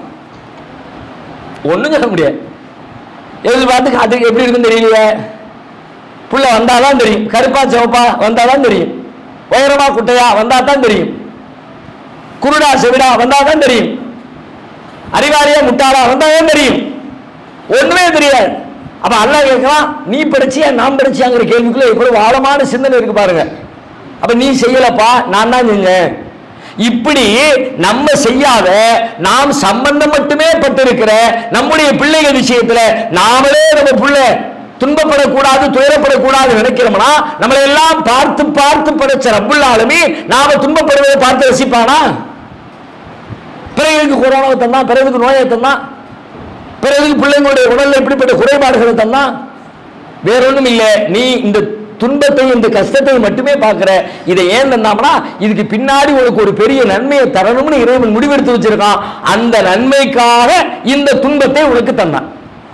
S1: ஒண்ணும் சொல்ல முடியாது எதிர்பார்த்து அதுக்கு எப்படி இருக்குன்னு தெரியலையே புள்ள வந்தாதான் தெரியும் கருப்பா சிவப்பா வந்தாதான் தெரியும் உயரமா குட்டையா வந்தா தான் தெரியும் குருடா செவிடா வந்தா தான் தெரியும் அறிவாளியா முட்டாளா வந்தாதான் தெரியும் ஒண்ணுமே தெரியாது அப்ப அல்லாஹ் கேட்கலாம் நீ படிச்சியா நான் படிச்சியாங்கிற கேள்விக்குள்ள எவ்வளவு ஆழமான சிந்தனை இருக்கு பாருங்க அப்ப நீ செய்யலப்பா நான் தான் செஞ்சேன் இப்படி நம்ம செய்யாத நாம் சம்பந்தம் மட்டுமே பட்டிருக்கிற நம்முடைய பிள்ளைகள் விஷயத்துல நாமளே நம்ம பிள்ளை துன்பப்படக்கூடாது துயரப்படக்கூடாது நினைக்கிறோம்னா நம்மளை எல்லாம் பார்த்து பார்த்து படைச்ச ரப்புல் ஆலமி நாம துன்பப்படுவதை பார்த்து ரசிப்பானா பிறகுக்கு கொரோனாவை தந்தான் பிறகுக்கு நோயை தந்தான் பிறகு பிள்ளைங்களுடைய உடல்ல எப்படிப்பட்ட குறைபாடுகளை தந்தான் வேற ஒண்ணும் இல்லை நீ இந்த துன்பத்தை இந்த கஷ்டத்தை மட்டுமே பார்க்கிற இதை ஏன் தந்தாமனா இதுக்கு பின்னாடி உனக்கு ஒரு பெரிய நன்மையை தரணும்னு இறைவன் முடிவெடுத்து வச்சிருக்கான் அந்த நன்மைக்காக இந்த துன்பத்தை உனக்கு தந்தான்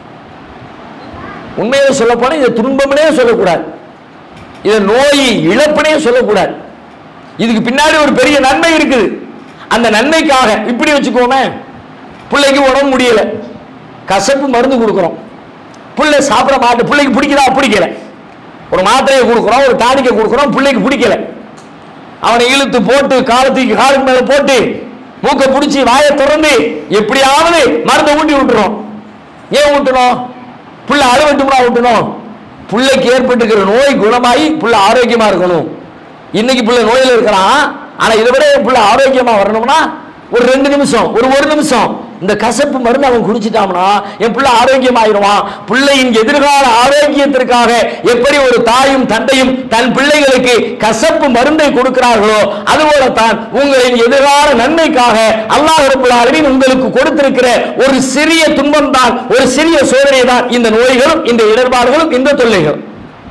S1: உண்மையை சொல்ல போனா இதை துன்பம்னே சொல்லக்கூடாது இதை நோய் இழப்புனே சொல்லக்கூடாது இதுக்கு பின்னாடி ஒரு பெரிய நன்மை இருக்குது அந்த நன்மைக்காக இப்படி வச்சுக்கோமே பிள்ளைக்கு உடம்பு முடியல கசப்பு மருந்து கொடுக்குறோம் பிள்ளை சாப்பிட மாட்டு பிள்ளைக்கு பிடிக்குதா பிடிக்கல ஒரு மாத்திரையை கொடுக்குறோம் ஒரு டானிக்கை கொடுக்குறோம் பிள்ளைக்கு பிடிக்கல அவனை இழுத்து போட்டு காலத்துக்கு காலுக்கு மேல போட்டு மூக்கை பிடிச்சி வாயை திறந்து எப்படியாவது மருந்தை ஊட்டி விட்டுறோம் ஏன் ஊட்டணும் புள்ள அழுவட்டும்னா ஊட்டணும் புள்ளைக்கு ஏற்பட்டுக்கிற நோய் குணமாகி புள்ள ஆரோக்கியமா இருக்கணும் இன்னைக்கு புள்ள நோயில இருக்கிறான் ஆனா இதை விட புள்ள ஆரோக்கியமா வரணும்னா ஒரு ரெண்டு நிமிஷம் ஒரு ஒரு நிமிஷம் இந்த கசப்பு மருந்து அவன் குடிச்சிட்டான்னா என் பிள்ளை ஆரோக்கியமாயிருவான் பிள்ளையின் எதிர்கால ஆரோக்கியத்திற்காக எப்படி ஒரு தாயும் தந்தையும் தன் பிள்ளைகளுக்கு கசப்பு மருந்தை கொடுக்கிறார்களோ அதுபோலத்தான் உங்களின் எதிர்கால நன்மைக்காக அல்லாஹ் ரப்பல் ஆலமீன் உங்களுக்கு கொடுத்திருக்கிற ஒரு சிறிய துன்பம் தான் ஒரு சிறிய சோதனை தான் இந்த நோய்களும் இந்த இடர்பாடுகளும் இந்த தொல்லைகளும்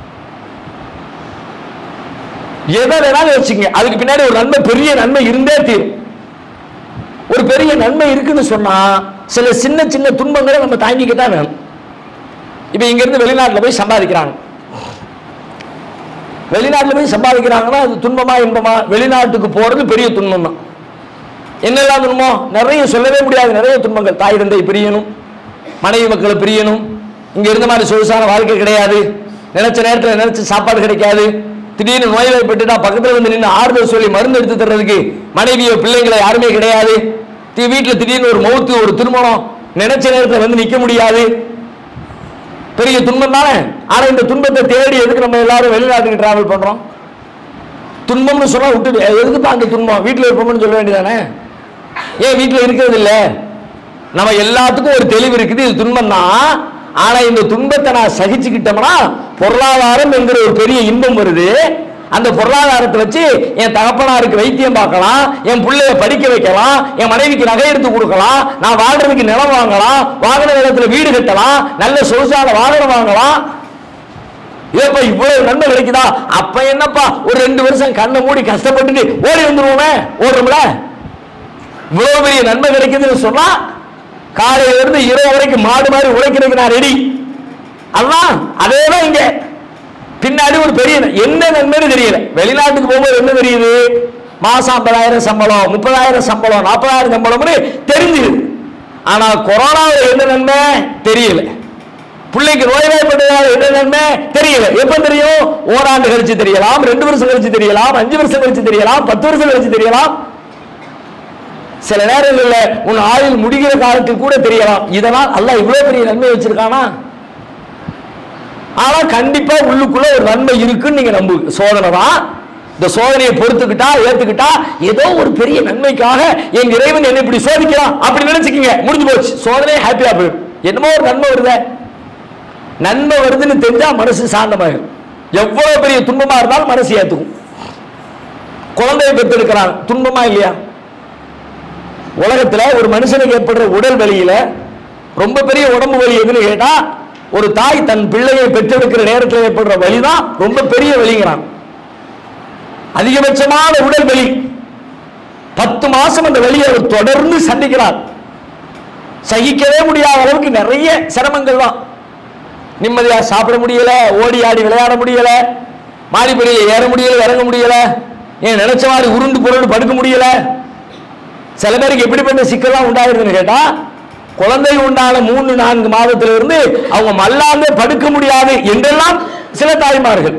S1: எதை வேணாலும் வச்சுங்க அதுக்கு பின்னாடி ஒரு நன்மை பெரிய நன்மை இருந்தே தீரும் ஒரு பெரிய நன்மை இருக்குன்னு சொன்னா சில சின்ன சின்ன துன்பங்களை நம்ம தாங்கிக்க தான் வேணும் இப்ப இங்க இருந்து வெளிநாட்டுல போய் சம்பாதிக்கிறாங்க வெளிநாட்டுல போய் சம்பாதிக்கிறாங்கன்னா அது துன்பமா இன்பமா வெளிநாட்டுக்கு போறது பெரிய துன்பம் தான் என்னெல்லாம் துன்பம் நிறைய சொல்லவே முடியாது நிறைய துன்பங்கள் தாய் தந்தை பிரியணும் மனைவி மக்களை பிரியணும் இங்க இருந்த மாதிரி சொகுசான வாழ்க்கை கிடையாது நினைச்ச நேரத்தில் நினைச்ச சாப்பாடு கிடைக்காது திடீர்னு நோய்வாய்ப்பட்டுட்டா பக்கத்துல வந்து நின்று ஆறுதல் சொல்லி மருந்து எடுத்து தர்றதுக்கு மனைவியோ பிள்ளைங்களோ யாருமே கிடையாது தி- வீட்டுல திடீர்னு ஒரு மௌத்து ஒரு திருமணம் நினைச்ச நேரத்தில் வந்து நிக்க முடியாது பெரிய துன்பம் தானே ஆனா இந்த துன்பத்தை தேடி எதுக்கு நம்ம எல்லாரும் வெளிநாட்டுக்கு டிராவல் பண்றோம் துன்பம்னு சொன்னா விட்டு எதுக்குப்பா அந்த துன்பம் வீட்டில் இருப்போம்னு சொல்ல வேண்டியதானே ஏன் வீட்டில் இருக்கிறது இல்ல நம்ம எல்லாத்துக்கும் ஒரு தெளிவு இருக்குது இது துன்பம் தான் ஆனா இந்த துன்பத்தை நான் சகிச்சுக்கிட்டோம்னா பொருளாதாரம் என்கிற ஒரு பெரிய இன்பம் வருது அந்த பொருளாதாரத்தை வச்சு என் தகப்பனாருக்கு வைத்தியம் பார்க்கலாம் என் பிள்ளைய படிக்க வைக்கலாம் என் மனைவிக்கு நகை எடுத்து கொடுக்கலாம் நான் வாழ்றதுக்கு நிலம் வாங்கலாம் வாகன நிலத்துல வீடு கட்டலாம் நல்ல சொகுசான வாகனம் வாங்கலாம் ஏப்பா இவ்வளவு நன்மை கிடைக்குதா அப்ப என்னப்பா ஒரு ரெண்டு வருஷம் கண்ணை மூடி கஷ்டப்பட்டுட்டு ஓடி வந்துருவோமே ஓடுறோம்ல இவ்வளவு பெரிய நன்மை கிடைக்குதுன்னு சொன்னா காலையில இருந்து இரவு வரைக்கும் மாடு மாதிரி உழைக்கிறதுக்கு நான் ரெடி அதான் அதே தான் இங்க பின்னாடி ஒரு பெரிய என்ன நன்மைன்னு தெரியல வெளிநாட்டுக்கு போகும்போது என்ன தெரியுது மாசம் ஐம்பதாயிரம் சம்பளம் முப்பதாயிரம் சம்பளம் நாற்பதாயிரம் சம்பளம்னு தெரிஞ்சுது ஆனா கொரோனாவில் என்ன நன்மை தெரியல பிள்ளைக்கு நோய்வாய்ப்பட்டதால என்ன நன்மை தெரியல எப்ப தெரியும் ஓராண்டு கழிச்சு தெரியலாம் ரெண்டு வருஷம் கழிச்சு தெரியலாம் அஞ்சு வருஷம் கழிச்சு தெரியலாம் பத்து வருஷம் கழிச்சு தெரியலாம் சில நேரங்களில் உன் ஆயுள் முடிகிற காலத்தில் கூட தெரியலாம் இதனால் அல்லாஹ் இவ்வளவு பெரிய நன்மை வச்சிருக்கானா ஆனா கண்டிப்பா உள்ளுக்குள்ள ஒரு நன்மை இருக்குன்னு நீங்க நம்பு சோதனை தான் இந்த சோதனையை பொறுத்துக்கிட்டா ஏத்துக்கிட்டா ஏதோ ஒரு பெரிய நன்மைக்காக என் இறைவன் என்னை இப்படி சோதிக்கிறான் அப்படி நினைச்சுக்கீங்க முடிஞ்சு போச்சு சோதனையே ஹாப்பியா போயிடும் என்னமோ ஒரு நன்மை வருதே நன்மை வருதுன்னு தெரிஞ்சா மனசு சாந்தமாயிடும் எவ்வளவு பெரிய துன்பமா இருந்தாலும் மனசு ஏத்துக்கும் குழந்தையை பெற்றெடுக்கிறான் துன்பமா இல்லையா உலகத்துல ஒரு மனுஷனுக்கு ஏற்படுற உடல் வலியில ரொம்ப பெரிய உடம்பு வலி எதுன்னு கேட்டா ஒரு தாய் தன் பிள்ளையை பெற்றெடுக்கிற நேரத்தில் ஏற்படுற வலிதான் ரொம்ப பெரிய வலிங்கிறான் அதிகபட்சமான உடல் வலி பத்து மாசம் அந்த வலியை அவர் தொடர்ந்து சந்திக்கிறார் சகிக்கவே முடியாத அளவுக்கு நிறைய சிரமங்கள் தான் நிம்மதியா சாப்பிட முடியல ஓடி ஆடி விளையாட முடியல மாடிப்படியில் ஏற முடியல இறங்க முடியல ஏன் நினைச்ச மாதிரி உருண்டு புரண்டு படுக்க முடியல சில பேருக்கு எப்படிப்பட்ட சிக்கல்லாம் உண்டாயிருதுன்னு கேட்டா குழந்தை உண்டான மூணு நான்கு மாதத்துல இருந்து அவங்க மல்லாந்தே படுக்க முடியாது என்றெல்லாம் சில தாய்மார்கள்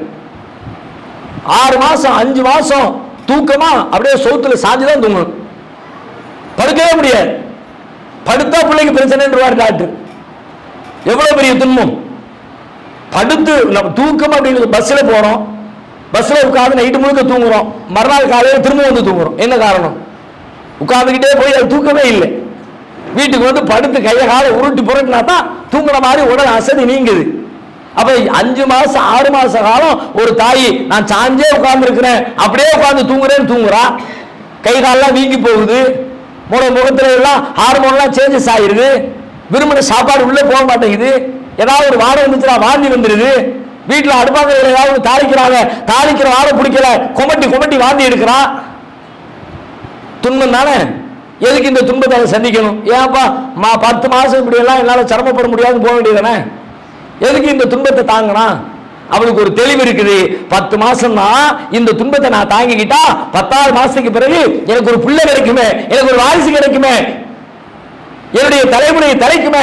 S1: ஆறு மாசம் அஞ்சு மாசம் தூக்கமா அப்படியே சோத்துல சாஞ்சுதான் தூங்கணும் படுக்கவே முடியாது படுத்தா பிள்ளைக்கு பிரச்சனைன்றவார் டாக்டர் எவ்வளவு பெரிய துன்பம் படுத்து நம்ம தூக்கம் அப்படிங்கிறது பஸ்ல போறோம் பஸ்ல உட்கார்ந்து நைட்டு முழுக்க தூங்குறோம் மறுநாள் காலையில திரும்ப வந்து தூங்குறோம் என்ன காரணம் உட்கார்ந்துக்கிட்டே போய் அது தூக்கமே இல்லை வீட்டுக்கு வந்து படுத்து கையை காலை உருட்டி புரட்டினா தான் தூங்குற மாதிரி உடல் அசதி நீங்குது அப்ப அஞ்சு மாசம் ஆறு மாச காலம் ஒரு தாய் நான் சாஞ்சே உட்கார்ந்து இருக்கிறேன் அப்படியே உட்கார்ந்து தூங்குறேன்னு தூங்குறா கை காலெல்லாம் வீங்கி போகுது முக முகத்துல எல்லாம் ஹார்மோன்லாம் சேஞ்சஸ் ஆயிருது விரும்பின சாப்பாடு உள்ள போக மாட்டேங்குது ஏதாவது ஒரு வாடை வந்துச்சுன்னா வாந்தி வந்துடுது வீட்டுல அடுப்பாங்கரையில் ஏதாவது தாளிக்கிறாங்க தாளிக்கிற வாடை பிடிக்கல கொமட்டி கொமட்டி வாந்தி எடுக்கிறான் துன்பம் தானே எதுக்கு இந்த துன்பத்தை அவன் சந்திக்கணும் ஏன்ப்பா மா பத்து மாசம் இப்படி எல்லாம் என்னால சிரமப்பட முடியாதுன்னு போக வேண்டியதானே எதுக்கு இந்த துன்பத்தை தாங்கினா அவளுக்கு ஒரு தெளிவு இருக்குது பத்து மாசம் தான் இந்த துன்பத்தை நான் தாங்கிக்கிட்டா பத்தாவது மாசத்துக்கு பிறகு எனக்கு ஒரு பிள்ளை கிடைக்குமே எனக்கு ஒரு வாரிசு கிடைக்குமே என்னுடைய தலைமுறை தலைக்குமே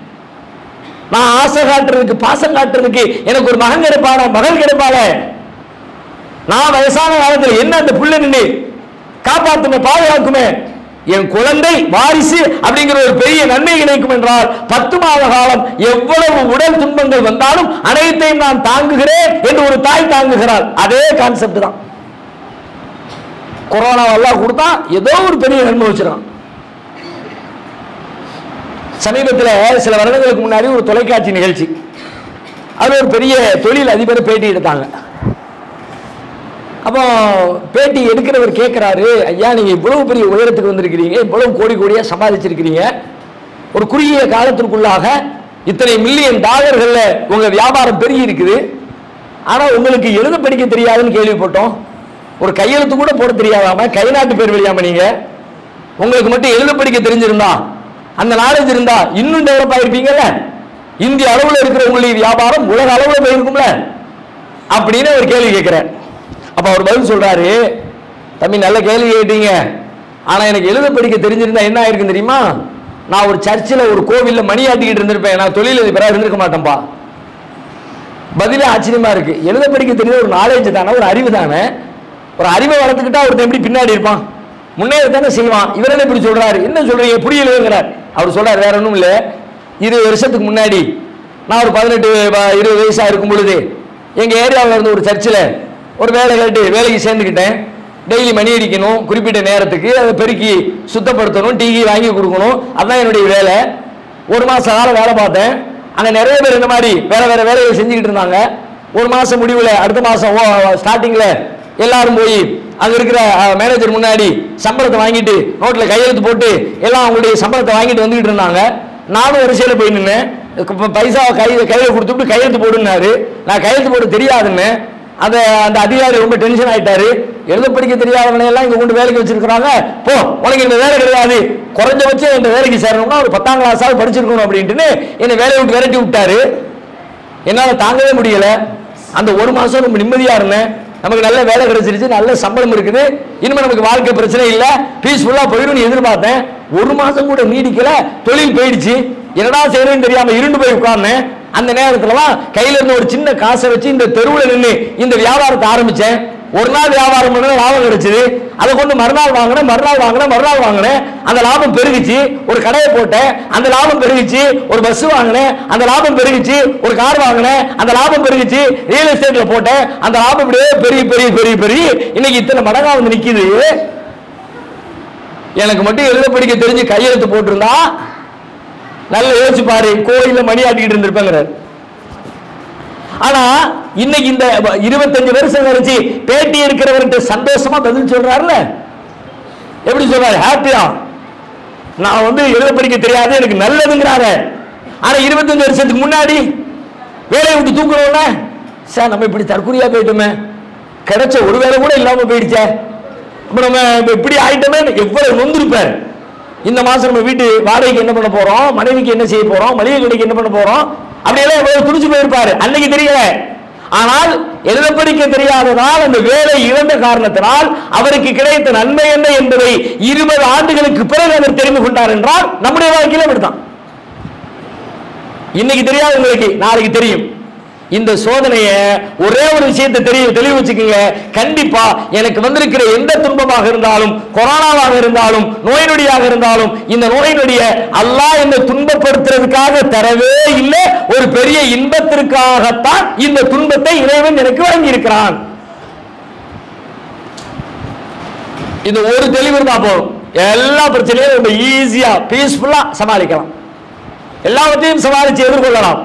S1: நான் ஆசை காட்டுறதுக்கு பாசம் காட்டுறதுக்கு எனக்கு ஒரு மகன் கிடைப்பான மகள் கிடைப்பாளே நான் வயசான காலத்தில் என்ன அந்த புள்ள நின்று காப்பாத்துமே பாதுகாக்குமே என் குழந்தை வாரிசு அப்படிங்கிற ஒரு பெரிய நன்மை கிடைக்கும் என்றால் பத்து மாத காலம் எவ்வளவு உடல் துன்பங்கள் வந்தாலும் அனைத்தையும் நான் தாங்குகிறேன் என்று ஒரு தாய் தாங்குகிறாள் அதே கான்செப்ட் தான் கொரோனா எல்லாம் கொடுத்தா ஏதோ ஒரு பெரிய நன்மை வச்சிருக்கான் சமீபத்தில் சில வருடங்களுக்கு முன்னாடி ஒரு தொலைக்காட்சி நிகழ்ச்சி அது ஒரு பெரிய தொழில் அதிபர் பேட்டி எடுத்தாங்க அப்போ பேட்டி எடுக்கிறவர் கேட்குறாரு ஐயா நீங்கள் இவ்வளவு பெரிய உயரத்துக்கு வந்திருக்கிறீங்க இவ்வளவு கோடி கோடியாக சம்பாதிச்சிருக்கிறீங்க ஒரு குறுகிய காலத்திற்குள்ளாக இத்தனை மில்லியன் டாலர்களில் உங்கள் வியாபாரம் பெருகி இருக்குது ஆனால் உங்களுக்கு எழுத படிக்க தெரியாதுன்னு கேள்விப்பட்டோம் ஒரு கையெழுத்து கூட போட தெரியாதாம கை நாட்டு பேர் வெளியாம நீங்க உங்களுக்கு மட்டும் எழுத படிக்க தெரிஞ்சிருந்தா அந்த நாலேஜ் இருந்தா இன்னும் டெவலப் ஆயிருப்பீங்கல்ல இந்திய அளவில் இருக்கிற உங்களுடைய வியாபாரம் உலக அளவில் போயிருக்கும்ல அப்படின்னு ஒரு கேள்வி கேட்கிறார் அப்ப அவர் பதில் சொல்றாரு தம்பி நல்ல கேள்வி கேட்டீங்க ஆனால் எனக்கு எழுத படிக்க தெரிஞ்சிருந்தா என்ன ஆயிருக்கும் தெரியுமா நான் ஒரு சர்ச்சில் ஒரு கோவிலில் மணி ஆட்டிக்கிட்டு இருந்திருப்பேன் நான் தொழிலதிபராக இருந்திருக்க மாட்டேன்ப்பா பதிலே ஆச்சரியமா இருக்கு எழுத படிக்க தெரிஞ்ச ஒரு நாலேஜ் தானே ஒரு அறிவு தானே ஒரு அறிவை வளர்த்துக்கிட்டா ஒருத்தன் எப்படி பின்னாடி இருப்பான் முன்னேற தானே செய்வான் இவர் என்ன இப்படி சொல்றாரு என்ன சொல்றீங்க புரியலங்கிறார் அவர் சொல்றாரு வேற ஒன்றும் இல்லை இருபது வருஷத்துக்கு முன்னாடி நான் ஒரு பதினெட்டு வ- இருபது வயசா இருக்கும் பொழுது எங்க ஏரியாவில் இருந்த ஒரு சர்ச்சில் ஒரு வேலை கேட்டு வேலைக்கு சேர்ந்துக்கிட்டேன் டெய்லி மணி அடிக்கணும் குறிப்பிட்ட நேரத்துக்கு அதை பெருக்கி சுத்தப்படுத்தணும் டீ வாங்கி கொடுக்கணும் அதான் என்னுடைய வேலை ஒரு மாச காலம் வேலை பார்த்தேன் அங்க நிறைய பேர் இந்த மாதிரி வேற வேற வேலையை செஞ்சுக்கிட்டு இருந்தாங்க ஒரு மாசம் முடிவுல அடுத்த மாசம் ஸ்டார்டிங்ல எல்லாரும் போய் அங்க இருக்கிற மேனேஜர் முன்னாடி சம்பளத்தை வாங்கிட்டு நோட்ல கையெழுத்து போட்டு எல்லாம் அவங்களுடைய சம்பளத்தை வாங்கிட்டு வந்துகிட்டு இருந்தாங்க நானும் வரிசையில் போய் நின்னேன் இப்ப பைசா கை கையில கொடுத்துட்டு கையெழுத்து போடுனாரு நான் கையெழுத்து போட தெரியாதுன்னு அந்த அந்த அதிகாரி ரொம்ப டென்ஷன் ஆயிட்டாரு எழுத படிக்க தெரியாதவனை எல்லாம் இங்க கொண்டு வேலைக்கு வச்சிருக்காங்க போ உனக்கு இந்த வேலை கிடையாது குறைஞ்சபட்சம் இந்த வேலைக்கு சேரணும்னா ஒரு பத்தாம் கிளாஸாவது படிச்சிருக்கணும் அப்படின்ட்டுன்னு என்னை வேலையை விட்டு விரட்டி விட்டாரு என்னால தாங்கவே முடியல அந்த ஒரு மாசம் ரொம்ப நிம்மதியா இருந்தேன் நமக்கு நல்ல வேலை கிடைச்சிருச்சு நல்ல சம்பளம் இருக்குது இனிமே நமக்கு வாழ்க்கை பிரச்சனை இல்ல பீஸ்ஃபுல்லா போயிடும் எதிர்பார்த்தேன் ஒரு மாசம் கூட நீடிக்கல தொழில் போயிடுச்சு என்னடா செய்யறேன்னு தெரியாம இருண்டு போய் உட்கார்ந்தேன் அந்த நேரத்துலலாம் கையில இருந்த ஒரு சின்ன காசை வச்சு இந்த தெருவுல நின்று இந்த வியாபாரத்தை ஆரம்பிச்சேன் ஒரு நாள் வியாபாரம் பண்ண லாபம் கிடைச்சது அதை கொண்டு மறுநாள் வாங்கினேன் மறுநாள் வாங்கினேன் மறுநாள் வாங்கினேன் அந்த லாபம் பெருகிச்சு ஒரு கடையை போட்டேன் அந்த லாபம் பெருகிச்சு ஒரு பஸ் வாங்கினேன் அந்த லாபம் பெருகிச்சு ஒரு கார் வாங்கினேன் அந்த லாபம் பெருகிச்சு ரியல் எஸ்டேட்ல போட்டேன் அந்த லாபம் இப்படியே பெரிய பெரிய பெரிய பெரிய இன்னைக்கு இத்தனை மடங்கா வந்து நிக்குது எனக்கு மட்டும் எழுத படிக்க தெரிஞ்சு கையெழுத்து போட்டிருந்தா நல்ல யோசிச்சு பாரு கோயில்ல மணி ஆட்டிக்கிட்டு இருந்திருப்பேங்கிறார் ஆனா இன்னைக்கு இந்த இருபத்தஞ்சு வருஷம் கழிச்சு பேட்டி எடுக்கிறவர்கிட்ட சந்தோஷமா பதில் சொல்றாருல எப்படி சொல்றாரு ஹாப்பியா நான் வந்து எழுத படிக்க தெரியாது எனக்கு நல்லதுங்கிறாரு ஆனா இருபத்தஞ்சு வருஷத்துக்கு முன்னாடி வேலையை விட்டு தூக்குறோம்ல சார் நம்ம இப்படி தற்கொலையா போயிட்டோமே கிடைச்ச ஒரு வேலை கூட இல்லாம போயிடுச்சே அப்ப நம்ம இப்ப இப்படி ஆயிட்டோமே எவ்வளவு நொந்திருப்பார் இந்த மாசம் நம்ம வீட்டு வாடகைக்கு என்ன பண்ண போறோம் மனைவிக்கு என்ன செய்ய போறோம் மளிகை கடைக்கு என்ன பண்ண போறோம் அப்படியெல்லாம் எவ்வளவு துடிச்சு போயிருப்பாரு அன்னைக்கு தெரியல ஆனால் எழுத படிக்க தெரியாததால் அந்த வேலை இழந்த காரணத்தினால் அவருக்கு கிடைத்த நன்மை என்ன என்பதை இருபது ஆண்டுகளுக்கு பிறகு அவர் தெரிந்து கொண்டார் என்றால் நம்முடைய வாழ்க்கையில அப்படித்தான் இன்னைக்கு தெரியாது உங்களுக்கு நாளைக்கு தெரியும் இந்த சோதனையை ஒரே ஒரு விஷயத்தை தெரிய தெளிவு வச்சுக்கோங்க கண்டிப்பா எனக்கு வந்திருக்கிற எந்த துன்பமாக இருந்தாலும் கொரோனாவாக இருந்தாலும் நோய் நொடியாக இருந்தாலும் இந்த நோய் நொடிய அல்லாஹ் என்னை துன்பப்படுத்துறதுக்காக தரவே இல்லை ஒரு பெரிய இன்பத்திற்காகத்தான் இந்த துன்பத்தை இறைவன் எனக்கு வழங்கி இருக்கிறான் இந்த ஒரு தெளிவு இருந்தா போதும் எல்லா பிரச்சனையும் ரொம்ப ஈஸியா பீஸ்ஃபுல்லா சமாளிக்கலாம் எல்லாவற்றையும் சமாளித்து எதிர்கொள்ளலாம்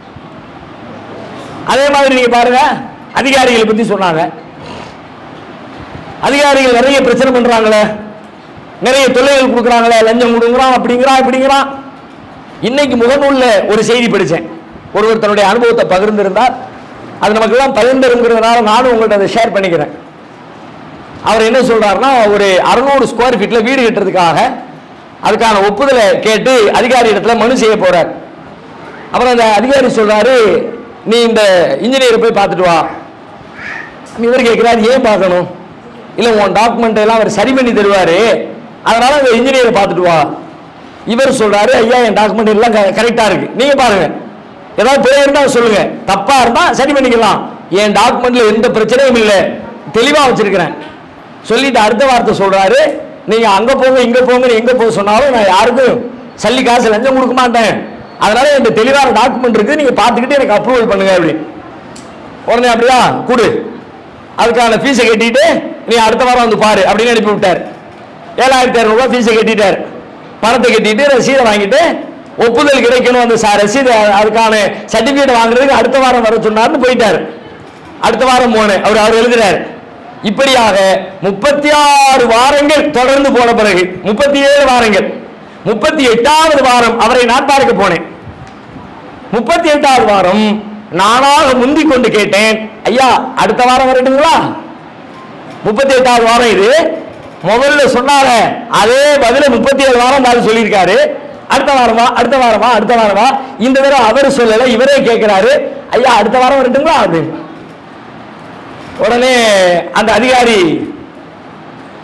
S1: அதே மாதிரி நீங்க பாருங்க அதிகாரிகளை பத்தி சொன்னாங்க அதிகாரிகள் நிறைய பிரச்சனை பண்றாங்களே நிறைய தொல்லைகள் கொடுக்குறாங்களே லஞ்சம் கொடுக்குறான் அப்படிங்கிறான் இப்படிங்கிறான் இன்னைக்கு முகநூல்ல ஒரு செய்தி படிச்சேன் ஒருவர் தன்னுடைய அனுபவத்தை பகிர்ந்திருந்தார் அது நமக்கு எல்லாம் பகிர்ந்திருங்கிறதுனால நானும் உங்கள்ட்ட அதை ஷேர் பண்ணிக்கிறேன் அவர் என்ன சொல்றாருன்னா ஒரு அறுநூறு ஸ்கொயர் ஃபீட்ல வீடு கட்டுறதுக்காக அதுக்கான ஒப்புதலை கேட்டு அதிகாரி இடத்துல மனு செய்ய போறார் அப்புறம் அந்த அதிகாரி சொல்றாரு நீ இந்த இன்ஜினியரை போய் பார்த்துட்டு வா இவர் கேட்கிறாரு ஏன் பார்க்கணும் இல்லை உன் டாக்குமெண்ட் எல்லாம் அவர் சரி பண்ணி தருவாரு அதனால அந்த இன்ஜினியரை பார்த்துட்டு வா இவர் சொல்றாரு ஐயா என் டாக்குமெண்ட் எல்லாம் கரெக்டா இருக்கு நீங்க பாருங்க ஏதாவது பிழை இருந்தா சொல்லுங்க தப்பா இருந்தா சரி பண்ணிக்கலாம் என் டாக்குமெண்ட்ல எந்த பிரச்சனையும் இல்லை தெளிவா வச்சிருக்கிறேன் சொல்லிட்டு அடுத்த வார்த்தை சொல்றாரு நீங்க அங்க போங்க இங்க போங்க எங்க போக சொன்னாலும் நான் யாருக்கும் சல்லி காசு லஞ்சம் கொடுக்க மாட்டேன் அதனால இந்த தெளிவான டாக்குமெண்ட் இருக்கு நீங்க பார்த்துக்கிட்டு எனக்கு அப்ரூவல் பண்ணுங்க அப்படி உடனே அப்படியா கொடு அதுக்கான ஃபீஸை கட்டிட்டு நீ அடுத்த வாரம் வந்து பாரு அப்படின்னு அனுப்பி விட்டார் ஏழாயிரத்தி இரநூறுவா ஃபீஸை கட்டிட்டார் பணத்தை கட்டிட்டு ரசீதை வாங்கிட்டு ஒப்புதல் கிடைக்கணும் அந்த ச- ரசீது அதுக்கான சர்டிபிகேட் வாங்குறதுக்கு அடுத்த வாரம் வர சொன்னார்னு போயிட்டார் அடுத்த வாரம் போனேன் அவர் அவர் எழுதுறார் இப்படியாக முப்பத்தி ஆறு வாரங்கள் தொடர்ந்து போன பிறகு முப்பத்தி ஏழு வாரங்கள் முப்பத்தி எட்டாவது வாரம் அவரை நான் பார்க்க போனேன் முப்பத்தி எட்டாவது வாரம் நானாக முந்திக் கொண்டு கேட்டேன் ஐயா அடுத்த வாரம் வரட்டுங்களா முப்பத்தி எட்டாவது வாரம் இது முதல்ல சொன்னார அதே பதில முப்பத்தி ஏழு வாரம் தான் சொல்லியிருக்காரு அடுத்த வாரமா அடுத்த வாரமா அடுத்த வாரமா இந்த தடவை அவர் சொல்லல இவரே கேட்கிறாரு ஐயா அடுத்த வாரம் வரட்டுங்களா அப்படின்னு உடனே அந்த அதிகாரி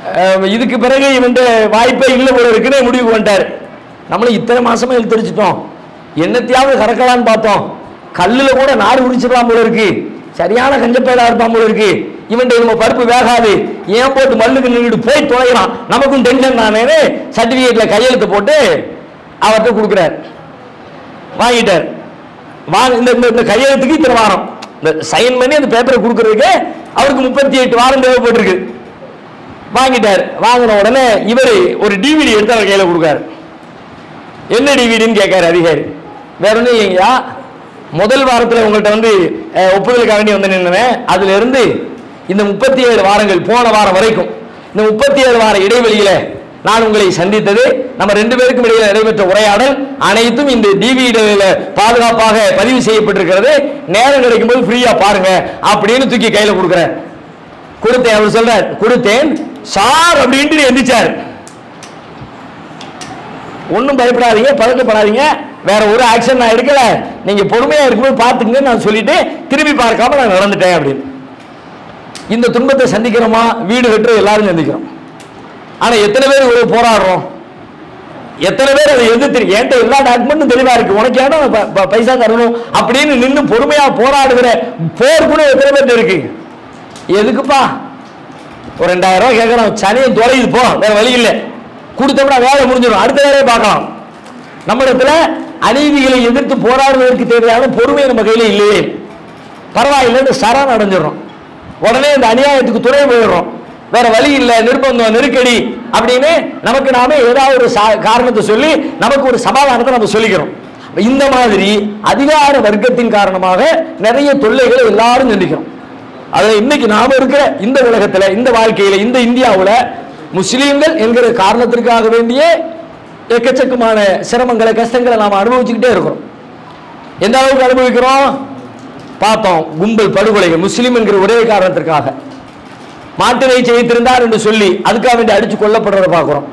S1: அஹ், இதுக்கு பிறகு இவன் வாய்ப்பே இல்லை போல இருக்குன்னு முடிவு பண்ணிட்டார் நம்மளும் இத்தனை மாசமா இழுத்தடிச்சிட்டோம் என்னத்தையாவது கறக்கலான்னு பார்த்தோம் கல்லில் கூட நாடு உரிச்சிடலாம் போல இருக்கு சரியான கஞ்சப்பேடா இருப்பான் போல இருக்கு இவன் நம்ம பருப்பு வேகாது ஏன் போட்டு மல்லுக்கு நின்றுட்டு போய் தொலைகிறான் நமக்கும் டென்ஷன் தானே சர்டிஃபிகேட்ல கையெழுத்து போட்டு அவர்கிட்ட கொடுக்குறார் வாங்கிட்டார் வாங்க இந்த இந்த- இந்த கையெழுத்துக்கு இத்தனை வாரம் இந்த சைன் பண்ணி அந்த பேப்பரை கொடுக்கறதுக்கு அவருக்கு முப்பத்தி எட்டு வாரம் தேவைப்பட்டிருக்கு வாங்கிட்டார் வாங்கின உடனே இவர் ஒரு டிவிடி எடுத்து அவர் கையில் கொடுக்காரு என்ன டிவிடின்னு கேட்காரு அதிகாரி வேற ஒன்றும் இல்லைங்கய்யா முதல் வாரத்தில் உங்கள்கிட்ட வந்து அஹ், ஒப்புதலுக்காக வேண்டி வந்து நின்னுவேன் அதுல இருந்து இந்த முப்பத்தி ஏழு வாரங்கள் போன வாரம் வரைக்கும் இந்த முப்பத்தி ஏழு வார இடைவெளியில நான் உங்களை சந்தித்தது நம்ம ரெண்டு பேருக்கும் இடையில நடைபெற்ற உரையாடல் அனைத்தும் இந்த டிவிடியில பாதுகாப்பாக பதிவு செய்யப்பட்டிருக்கிறது நேரம் கிடைக்கும் போது ஃப்ரீயா பாருங்க அப்படின்னு தூக்கி கையில கொடுக்குறேன் கொடுத்தேன் அவர் சொல்றார் கொடுத்தேன் சார் அப்படின்ட்டு எந்திரிச்சார் ஒன்றும் பயப்படாதீங்க பதட்டப்படாதீங்க வேற ஒரு ஆக்ஷன் நான் எடுக்கல நீங்க பொறுமையா இருக்கும்போது பார்த்துங்க நான் சொல்லிட்டு திரும்பி பார்க்காம நான் நடந்துட்டேன் அப்படின்னு இந்த துன்பத்தை சந்திக்கிறோமா வீடு கட்டுற எல்லாரும் சந்திக்கிறோம் ஆனா எத்தனை பேர் இவ்வளவு போராடுறோம் எத்தனை பேர் அதை எதிர்த்து என்கிட்ட எல்லா டாக்குமெண்ட்டும் தெளிவா இருக்கு உனக்கு ஏன்னா ப- ப- பைசா தரணும் அப்படின்னு நின்று பொறுமையா போராடுகிற போர் கூட எத்தனை பேர் இருக்கு எதுக்குப்பா ஒரு ரெண்டாயிரம் ரூபாய் கேட்கறோம் சனியும் தொலையுது போ வேற வழி இல்லை கொடுத்தோம்னா வேலை முடிஞ்சிடும் அடுத்த வேலையை பார்க்கலாம் நம்ம இடத்துல அநீதிகளை எதிர்த்து போராடுவதற்கு தேவையான பொறுமை நம்ம கையில இல்லையே பரவாயில்லைன்னு சரண் அடைஞ்சிடறோம் உடனே இந்த அநியாயத்துக்கு துணை போயிடுறோம் வேற வழி இல்லை நிர்பந்தம் நெருக்கடி அப்படின்னு நமக்கு நாமே ஏதாவது ஒரு சா- காரணத்தை சொல்லி நமக்கு ஒரு சமாதானத்தை நம்ம சொல்லிக்கிறோம் இந்த மாதிரி அதிகார வர்க்கத்தின் காரணமாக நிறைய தொல்லைகளை எல்லாரும் சந்திக்கிறோம் அதுல இன்னைக்கு நாம இருக்கிற இந்த உலகத்துல இந்த வாழ்க்கையில இந்த இந்தியாவுல முஸ்லீம்கள் என்கிற காரணத்திற்காக வேண்டிய எக்கச்சக்கமான சிரமங்களை கஷ்டங்களை நாம அனுபவிச்சுக்கிட்டே இருக்கிறோம் எந்த அளவுக்கு அனுபவிக்கிறோம் பார்த்தோம் கும்பல் படுகொலைகள் முஸ்லீம் என்கிற ஒரே காரணத்திற்காக மாட்டினை செய்திருந்தார் என்று சொல்லி அதுக்காக வேண்டி அடிச்சு கொல்லப்படுறத பார்க்கிறோம்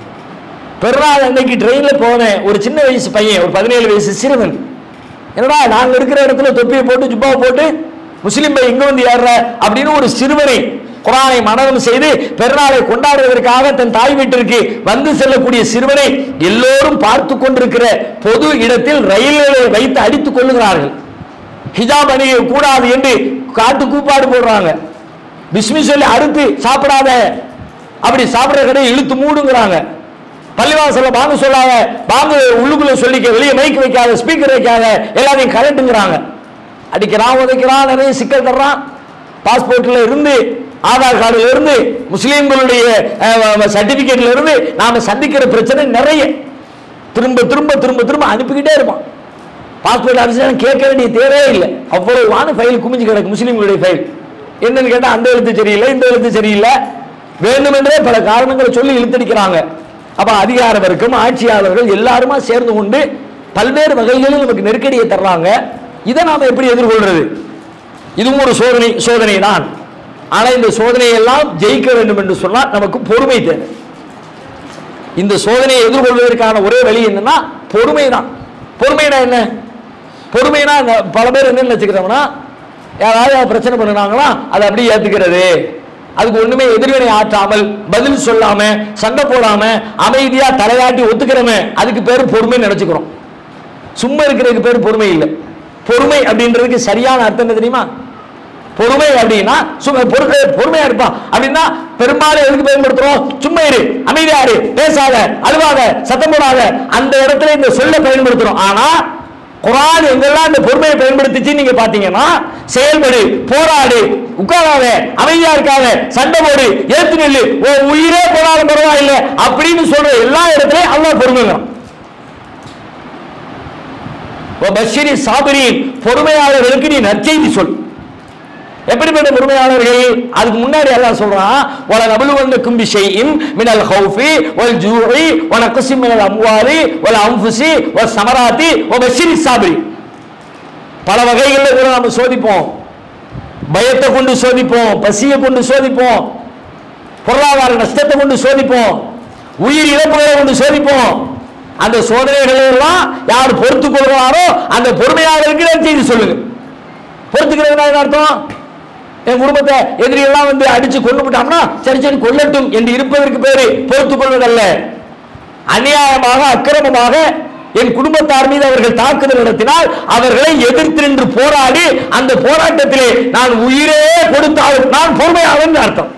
S1: பெருநாள் அன்னைக்கு ட்ரெயின்ல போனேன் ஒரு சின்ன வயசு பையன் ஒரு பதினேழு வயசு சிறுவன் என்னடா நாங்க இருக்கிற இடத்துல தொப்பியை போட்டு ஜுப்பாவை போட்டு முஸ்லீம் பை எங்க வந்து ஏறுற அப்படின்னு ஒரு சிறுவனை குரானை மனனம் செய்து பெருநாளை கொண்டாடுவதற்காக தன் தாய் வீட்டிற்கு வந்து செல்லக்கூடிய சிறுவனை எல்லோரும் பார்த்து கொண்டிருக்கிற பொது இடத்தில் ரயில்களை வைத்து அடித்துக் கொள்ளுகிறார்கள் ஹிஜாப் அணிய கூடாது என்று காட்டு கூப்பாடு போடுறாங்க பிஸ்மி சொல்லி அறுத்து சாப்பிடாத அப்படி சாப்பிடுற கடையை இழுத்து மூடுங்கிறாங்க பள்ளிவாசல்ல பாங்கு சொல்லாத பாங்கு உள்ளுக்குள்ள சொல்லிக்க வெளியே மைக் வைக்காத ஸ்பீக்கர் வைக்காத எல்லாத்தையும் கலட்டுங்கிறாங்க அடிக்கிறான் உதைக்கிறான் நிறைய சிக்கல் தர்றான் பாஸ்போர்ட்ல இருந்து ஆதார் கார்டுல இருந்து முஸ்லீம்களுடைய சர்டிபிகேட்ல இருந்து நாம சந்திக்கிற பிரச்சனை நிறைய திரும்ப திரும்ப திரும்ப திரும்ப அனுப்பிக்கிட்டே இருப்பான் பாஸ்போர்ட் ஆஃபீஸர் கேட்க வேண்டிய தேவையே இல்லை அவ்வளவு வான ஃபைல் குமிஞ்சு கிடக்கு முஸ்லீம்களுடைய ஃபைல் என்னன்னு கேட்டால் அந்த எழுத்து சரியில்லை இந்த எழுத்து சரியில்லை வேண்டுமென்றே பல காரணங்களை சொல்லி இழுத்தடிக்கிறாங்க அப்ப அதிகார வர்க்கம் ஆட்சியாளர்கள் எல்லாருமா சேர்ந்து கொண்டு பல்வேறு வகைகளில் நமக்கு நெருக்கடியை தர்றாங்க இதை நாம எப்படி எதிர்கொள்றது இதுவும் ஒரு சோதனை சோதனை தான் ஆனா இந்த சோதனையை எல்லாம் ஜெயிக்க வேண்டும் என்று சொன்னால் நமக்கு பொறுமை தேவை இந்த சோதனையை எதிர்கொள்வதற்கான ஒரே வழி என்னன்னா பொறுமை தான் பொறுமைனா என்ன பொறுமைனா இந்த பல பேர் என்ன நினைச்சுக்கிறோம்னா யாராவது பிரச்சனை பண்ணுனாங்களா அதை அப்படியே ஏத்துக்கிறது அதுக்கு ஒண்ணுமே எதிர்வினை ஆற்றாமல் பதில் சொல்லாம சண்டை போடாம அமைதியா தலையாட்டி ஒத்துக்கிறோமே அதுக்கு பேர் பொறுமை நினைச்சுக்கிறோம் சும்மா இருக்கிறதுக்கு பேர் பொறுமை இல்லை பொறுமை அப்படின்றதுக்கு சரியான அர்த்தம் என்ன தெரியுமா பொறுமை அப்படின்னா சும்மா பொறுமை பொறுமையா இருப்பான் அப்படின்னா பெரும்பாலும் எதுக்கு பயன்படுத்துறோம் சும்மா இரு அமைதியா இரு பேசாத அழுவாத சத்தம் போடாத அந்த இடத்துல இந்த சொல்ல பயன்படுத்துறோம் ஆனா குரான் எங்கெல்லாம் இந்த பொறுமையை பயன்படுத்திச்சு நீங்க பாத்தீங்கன்னா செயல்படு போராடு உட்காராத அமைதியா இருக்காத சண்டை போடு ஏத்து நெல்லு உன் உயிரே போனாலும் பரவாயில்லை அப்படின்னு சொல்ற எல்லா இடத்துலயும் அல்லாஹ் பொறுமைங்கிறான் பஷிரி சாபிரின் பொறுமையாளர்களுக்கு நீ நற்செய்தி சொல் எப்படிப்பட்ட பொறுமையாளர்கள் அதுக்கு முன்னாடி எல்லாம் சொல்றான் வல நபலுவன்னக்கும் பிஷைஇன் மினல் ஹௌஃபி வல் ஜூஇ வ நக்ஸிம் மினல் அம்வாலி வல் அன்ஃபுஸி வ ஸமராத்தி வ பஷிரி சாபிரி பல வகைகளில் கூட நம்ம சோதிப்போம் பயத்தை கொண்டு சோதிப்போம் பசியை கொண்டு சோதிப்போம் பொருளாதார நஷ்டத்தை கொண்டு சோதிப்போம் உயிர் இழப்புகளை கொண்டு சோதிப்போம் அந்த சோதனைகளை எல்லாம் யார் பொறுத்துக் கொள்கிறாரோ அந்த பொறுமையாளருக்கு செய்தி சொல்லுங்க பொறுத்துக்கிறதுனா என்ன அர்த்தம் என் குடும்பத்தை எதிரியெல்லாம் வந்து அடிச்சு கொண்டு விட்டாங்கன்னா சரி சரி கொல்லட்டும் என்று இருப்பதற்கு பேரு பொறுத்துக் கொள்வதல்ல அநியாயமாக அக்கிரமமாக என் குடும்பத்தார் மீது அவர்கள் தாக்குதல் நடத்தினால் அவர்களை எதிர்த்து நின்று போராடி அந்த போராட்டத்திலே நான் உயிரே கொடுத்தாலும் நான் பொறுமையாவேன் அர்த்தம்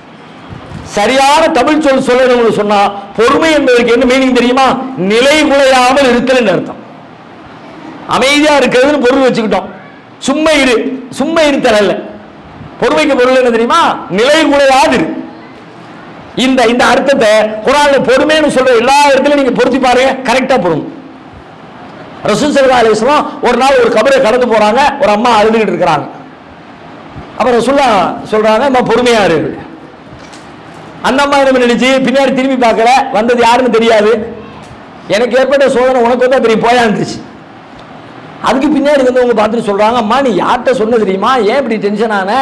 S1: சரியான தமிழ் சொல் சொல்லணும்னு சொன்னா பொறுமை என்பதற்கு என்ன மீனிங் தெரியுமா நிலை குலையாமல் இருத்தல் அர்த்தம் அமைதியா இருக்கிறதுன்னு பொருள் வச்சுக்கிட்டோம் சும்மா இரு சும்மா இருத்தல் அல்ல பொறுமைக்கு பொருள் என்ன தெரியுமா நிலை குலையாது இரு இந்த இந்த அர்த்தத்தை குரான்ல பொறுமைன்னு சொல்ற எல்லா இடத்துலயும் நீங்க பொருத்தி பாருங்க கரெக்டா பொறும் ரசூல் சல்லா அலிஸ்லாம் ஒரு நாள் ஒரு கபரை கடந்து போறாங்க ஒரு அம்மா அழுதுகிட்டு இருக்கிறாங்க அப்ப ரசூல்லா சொல்றாங்க அம்மா பொறுமையா இரு அந்த அம்மா என்ன நினைச்சு பின்னாடி திரும்பி பார்க்கல வந்தது யாருன்னு தெரியாது எனக்கு ஏற்பட்ட சோதனை உனக்கு தான் தெரியும் போயா இருந்துச்சு அதுக்கு பின்னாடி வந்து அவங்க பார்த்துட்டு சொல்றாங்க அம்மா நீ யார்கிட்ட சொன்ன தெரியுமா ஏன் இப்படி டென்ஷன் ஆன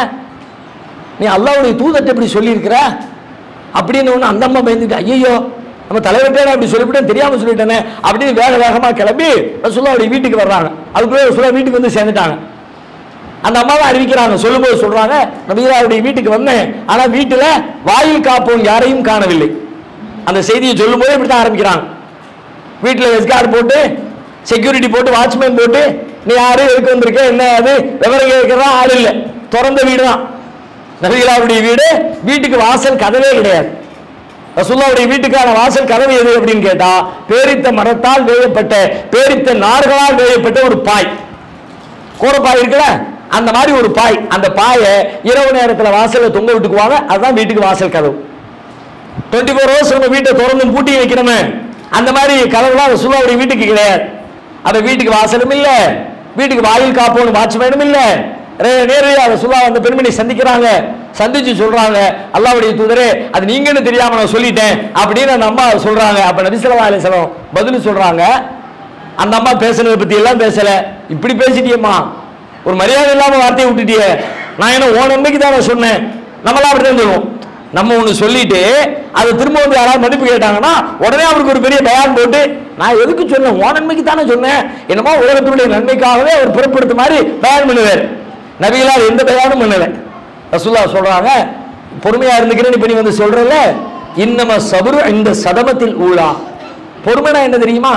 S1: நீ அல்லாவுடைய தூதத்தை இப்படி சொல்லியிருக்கிற அப்படின்னு ஒன்று அந்த அம்மா பயந்துட்டு ஐயோ நம்ம தலைவர்கிட்ட அப்படி சொல்லிவிட்டேன் தெரியாம சொல்லிட்டேனே அப்படின்னு வேக வேகமா கிளம்பி ரசூல்லாவுடைய வீட்டுக்கு வர்றாங்க அதுக்குள்ளே ரசூல்லா வீட்டுக்கு வந்து சேர்ந்துட்டாங்க அந்த அம்மாவை அறிவிக்கிறாங்க சொல்லும்போது சொல்றாங்க நபீராவுடைய வீட்டுக்கு வந்தேன் ஆனா வீட்டுல வாயில் காப்போம் யாரையும் காணவில்லை அந்த செய்தியை சொல்லும்போது இப்படி தான் ஆரம்பிக்கிறாங்க வீட்டில் எஸ்கார்ட் போட்டு செக்யூரிட்டி போட்டு வாட்ச்மேன் போட்டு நீ யாரு எதுக்கு வந்திருக்க என்ன அது விவரம் கேட்கறதா ஆள் இல்லை திறந்த வீடு தான் நபிகளாவுடைய வீடு வீட்டுக்கு வாசல் கதவே கிடையாது ரசூல்லாவுடைய வீட்டுக்கான வாசல் கதவு எது அப்படின்னு கேட்டா பேரித்த மரத்தால் வேயப்பட்ட பேரித்த நார்களால் வேயப்பட்ட ஒரு பாய் கூரைப்பாய் இருக்குல்ல அந்த மாதிரி ஒரு பாய் அந்த பாயை இரவு நேரத்துல வாசல்ல தொங்க விட்டுக்குவாங்க அதுதான் வீட்டுக்கு வாசல் கதவு டுவெண்ட்டி ஃபோர் ஹவர்ஸ் நம்ம வீட்டை திறந்து பூட்டி வைக்கணுமே அந்த மாதிரி கதவுலாம் ரசூல்லாவுடைய வீட்டுக்கு கிடையாது அந்த வீட்டுக்கு வாசலும் இல்ல வீட்டுக்கு வாயில் காப்போன்னு வாட்ச்மேனும் இல்ல ரே- நேரடியாக ரசூல்லா அந்த பெண்மணி சந்திக்கிறாங்க சந்திச்சு சொல்றாங்க அல்லாவுடைய தூதரே அது நீங்கன்னு தெரியாம நான் சொல்லிட்டேன் அப்படின்னு அந்த அம்மா சொல்றாங்க அப்ப நபிசல்லா அலிஸ்லாம் பதில் சொல்றாங்க அந்த அம்மா பேசுனதை பத்தி எல்லாம் பேசல இப்படி பேசிட்டியம்மா ஒரு மரியாதை இல்லாம வார்த்தையை விட்டுட்டியே நான் என்ன ஓ நன்மைக்கு தான் நான் சொன்னேன் நம்மளாம் அப்படிதான் சொல்லுவோம் நம்ம ஒண்ணு சொல்லிட்டு அதை திரும்ப வந்து யாராவது மன்னிப்பு கேட்டாங்கன்னா உடனே அவருக்கு ஒரு பெரிய பயான் போட்டு நான் எதுக்கு சொன்னேன் ஓ நன்மைக்கு தானே சொன்னேன் என்னமோ உலகத்தினுடைய நன்மைக்காகவே அவர் புறப்படுத்த மாதிரி பயான் பண்ணுவார் நபிகளார் எந்த பயானும் பண்ணல ரசூல்லா சொல்றாங்க பொறுமையா இருந்துக்கிறேன் இப்ப நீ வந்து சொல்றல இன்னம சபுரு இந்த சதமத்தில் ஊழா பொறுமைனா என்ன தெரியுமா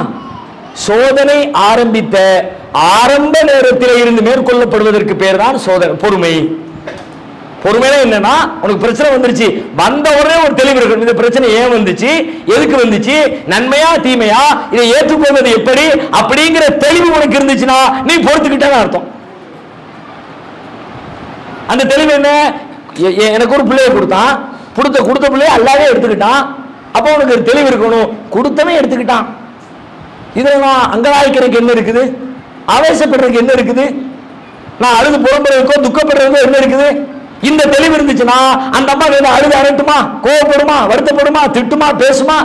S1: சோதனை ஆரம்பித்த ஆரம்ப நேரத்தில் இருந்து மேற்கொள்ளப்படுவதற்கு பேர் தான் சோதனை பொறுமை பொறுமைனா என்னன்னா உனக்கு பிரச்சனை வந்துருச்சு வந்த உடனே ஒரு தெளிவு இருக்கணும் இந்த பிரச்சனை ஏன் வந்துச்சு எதுக்கு வந்துச்சு நன்மையா தீமையா இதை ஏற்றுக்கொள்வது எப்படி அப்படிங்கிற தெளிவு உனக்கு இருந்துச்சுன்னா நீ பொறுத்துக்கிட்டேன்னு அர்த்தம் அந்த தெளிவு என்ன எ- எ- எனக்கு ஒரு பிள்ளைய கொடுத்தான் கொடுத்த கொடுத்த பிள்ளைய அல்லாவே எடுத்துக்கிட்டான் அப்போ உனக்கு ஒரு தெளிவு இருக்கணும் கொடுத்தவன் எடுத்துக்கிட்டான் இதுல நான் அங்கலாய்க்கிறதுக்கு என்ன இருக்குது ஆவேசப்படுறதுக்கு என்ன இருக்குது நான் அழுது புறம்புறதுக்கோ துக்கப்படுறதுக்கோ என்ன இருக்குது இந்த தெளிவு இருந்துச்சுன்னா அந்த அம்மா வேணும் அழுது அரட்டுமா கோவப்படுமா வருத்தப்படுமா திட்டுமா பேசுமா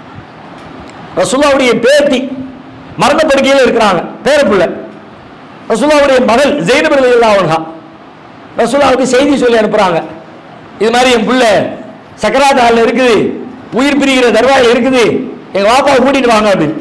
S1: ரசூல்லாவுடைய பேத்தி மரண படுக்கையில் இருக்கிறாங்க பேரப்புள்ள ரசூல்லாவுடைய மகள் ஜெயினப் ரலியல்லாஹு ரசூல்லாவுக்கு செய்தி சொல்லி அனுப்புறாங்க இது மாதிரி என் புள்ள சக்கராத் ஹாலில் இருக்குது உயிர் பிரிகிற தர்வாயில் இருக்குது எங்க பாப்பாவை கூட்டிட்டு வாங்க அப்படின்னு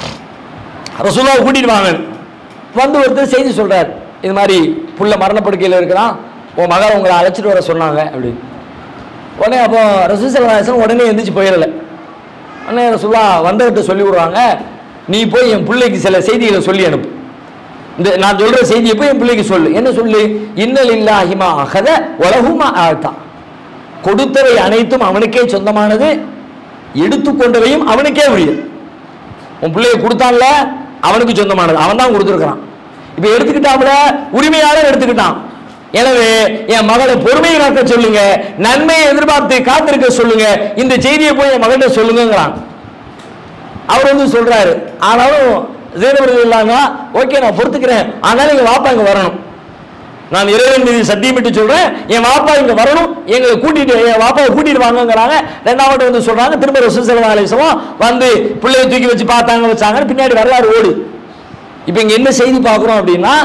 S1: ரசூல்லாவை கூட்டிட்டு வாங்க வந்து ஒருத்தர் செய்தி சொல்றார் இது மாதிரி புள்ள மரணப்படுக்கையில் இருக்கிறான் உன் மகன் உங்களை அழைச்சிட்டு வர சொன்னாங்க அப்படின்னு உடனே அப்போ ரசூசலாசன் உடனே எந்திரிச்சு போயிடல உடனே ரசூல்லா வந்தவர்கிட்ட சொல்லி விடுறாங்க நீ போய் என் பிள்ளைக்கு சில செய்திகளை சொல்லி அனுப்பு இந்த நான் சொல்ற செய்தியை போய் என் பிள்ளைக்கு சொல்லு என்ன சொல்லு இன்னல் இல்லாஹிமா அகத உலகுமா ஆழ்த்தா கொடுத்தவை அனைத்தும் அவனுக்கே சொந்தமானது எடுத்துக்கொண்டவையும் அவனுக்கே உரியது உன் பிள்ளைய கொடுத்தான்ல அவனுக்கு சொந்தமானது அவன் தான் கொடுத்துருக்கிறான் இப்போ எடுத்துக்கிட்டாப்புல உரிமையாளர் எடுத்துக்கிட்டான் எனவே என் மகளை பொறுமையை காக்க சொல்லுங்க நன்மையை எதிர்பார்த்து காத்திருக்க சொல்லுங்க இந்த செய்தியை போய் என் மகன்கிட்ட சொல்லுங்கிறான் அவர் வந்து சொல்றாரு ஆனாலும் ஜெயனபுரம் இல்லாங்க ஓகே நான் பொறுத்துக்கிறேன் ஆனாலும் எங்க வாப்பா இங்க வரணும் நான் இறைவன் மீது சத்தியமிட்டு சொல்றேன் என் வாப்பா இங்க வரணும் எங்களை கூட்டிட்டு என் வாப்பாவை கூட்டிட்டு வாங்கங்கிறாங்க ரெண்டாவது வந்து சொல்றாங்க திரும்ப ரசூசல்லா அலிசலம் வந்து பிள்ளைய தூக்கி வச்சு பார்த்தாங்க வச்சாங்க பின்னாடி வரலாறு ஓடு இப்போ இங்க என்ன செய்தி பார்க்குறோம் அப்படின்னா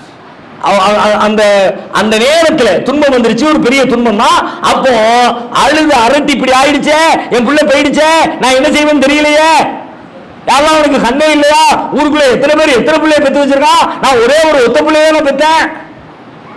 S1: அவ- அவ- அவ- அந்த அந்த நேரத்துல துன்பம் வந்துருச்சு ஒரு பெரிய துன்பம் தான் அப்போ அழுது அரட்டி இப்படி ஆயிடுச்சே என் புள்ள போயிடுச்சே நான் என்ன செய்வேன்னு தெரியலையே யாரெல்லாம் அவனுக்கு கண்ணே இல்லையா ஊருக்குள்ள எத்தனை பேர் எத்தனை பிள்ளைய பெத்து வச்சிருக்கான் நான் ஒரே ஒரு ஒத்த பிள்ளைய நான் பெத்தேன்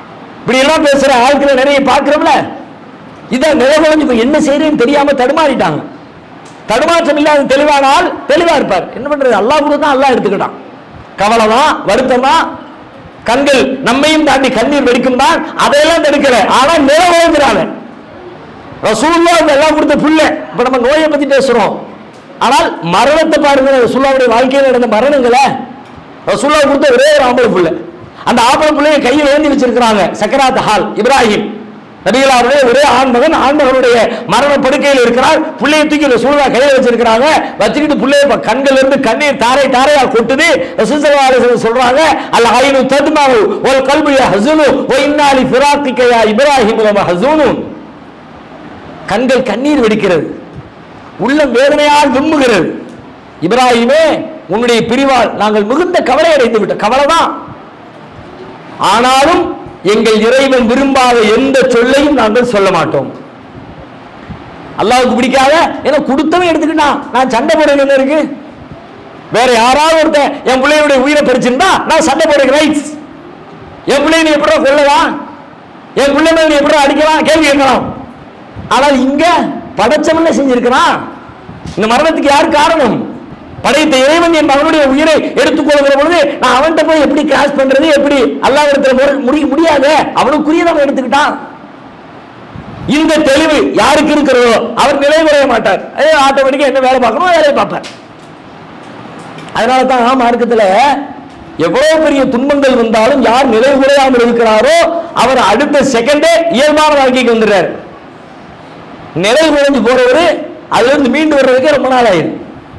S1: இப்படி எல்லாம் பேசுற ஆட்களை நிறைய பார்க்கிறோம்ல இதான் நிலகுலைஞ்சு போய் என்ன செய்யறேன்னு தெரியாம தடுமாறிட்டாங்க தடுமாற்றம் இல்லாத தெளிவான ஆள் தெளிவா இருப்பார் என்ன பண்றது அல்லாஹ் கூட தான் அல்லாஹ் எடுத்துக்கிட்டான் கவலை தான் வருத்தம் தான் கண்கள் நம்மையும் தாண்டி கண்ணீர் வெடிக்கும் தான் அதையெல்லாம் தடுக்கல ஆனா நிலவுகிறாங்க ரசூல்லா எல்லாம் கொடுத்த புள்ள இப்ப நம்ம நோயை பத்தி பேசுறோம் ஆனால் மரணத்தை பாருங்க ரசூல்லாவுடைய வாழ்க்கையில் நடந்த மரணங்களை ரசூல்லா கொடுத்த ஒரே ஒரு ஆம்பளை புள்ள அந்த ஆம்பளை பிள்ளைய கையில் ஏந்தி வச்சிருக்கிறாங்க சக்கராத் ஹால் இப்ராஹிம் நபிகளாருடைய ஒரே ஆண்மகன் ஆண்மகனுடைய மரண படுக்கையில் இருக்கிறார் பிள்ளையை தூக்கி ரசூல்லா கையில் வச்சிருக்கிறாங்க வச்சுக்கிட்டு பிள்ளைய இப்ப கண்கள் இருந்து கண்ணீர் தாரை தாரையா கொட்டுது ரசூலுல்லாஹி அலைஹி வஸல்லம் சொல்றாங்க அல் ஐனு தத்மாவு வல் கல்பு யஹ்சுனு வ இன்னாலி ஃபிராக்கிக யா இப்ராஹிம் லமஹ்சூனுன் கண்கள் கண்ணீர் வெடிக்கிறது உள்ளம் வேதனையால் விம்முகிறது இப்ராஹிமே உன்னுடைய பிரிவால் நாங்கள் மிகுந்த கவலை அடைந்து விட்டோம் கவலைதான் ஆனாலும் எங்கள் இறைவன் விரும்பாத எந்த சொல்லையும் நாங்கள் சொல்ல மாட்டோம் அல்லாவுக்கு பிடிக்காத ஏன்னா கொடுத்தவன் எடுத்துக்கிட்டான் நான் சண்டை போட என்ன இருக்கு வேற யாராவது ஒருத்தன் என் பிள்ளையுடைய உயிரை பறிச்சிருந்தா நான் சண்டை போடுறேன் ரைட்ஸ் என் பிள்ளைய நீ எப்படா கொள்ளலாம் என் பிள்ளை மேல நீ எப்படா அடிக்கலாம் கேள்வி கேட்கலாம் ஆனால் இங்க படைச்சவன் செஞ்சிருக்கிறான் இந்த மரணத்துக்கு யார் காரணம் படைத்த இறைவன் என் மகனுடைய உயிரை எடுத்துக்கொள்கிற பொழுது நான் அவன்கிட்ட போய் எப்படி கிராஸ் பண்றது எப்படி அல்லாஹ் இடத்துல முடிய முடியாது அவனுக்குரியதை அவன் எடுத்துக்கிட்டான் இந்த தெளிவு யாருக்கு இருக்கிறதோ அவர் நிலை குறைய மாட்டார் ஆட்டோமேட்டிக்கா என்ன வேலை பார்க்கணும் வேலையை பார்ப்பார் அதனால தான் மார்க்கத்துல எவ்வளவு பெரிய துன்பங்கள் வந்தாலும் யார் நிலை குறையாமல் இருக்கிறாரோ அவர் அடுத்த செகண்டே இயல்பான வாழ்க்கைக்கு வந்துடுறாரு நிலை குறைஞ்சு போறவரு அதுல இருந்து மீண்டு வர்றதுக்கு ரொம்ப நாள் ஆயிடும்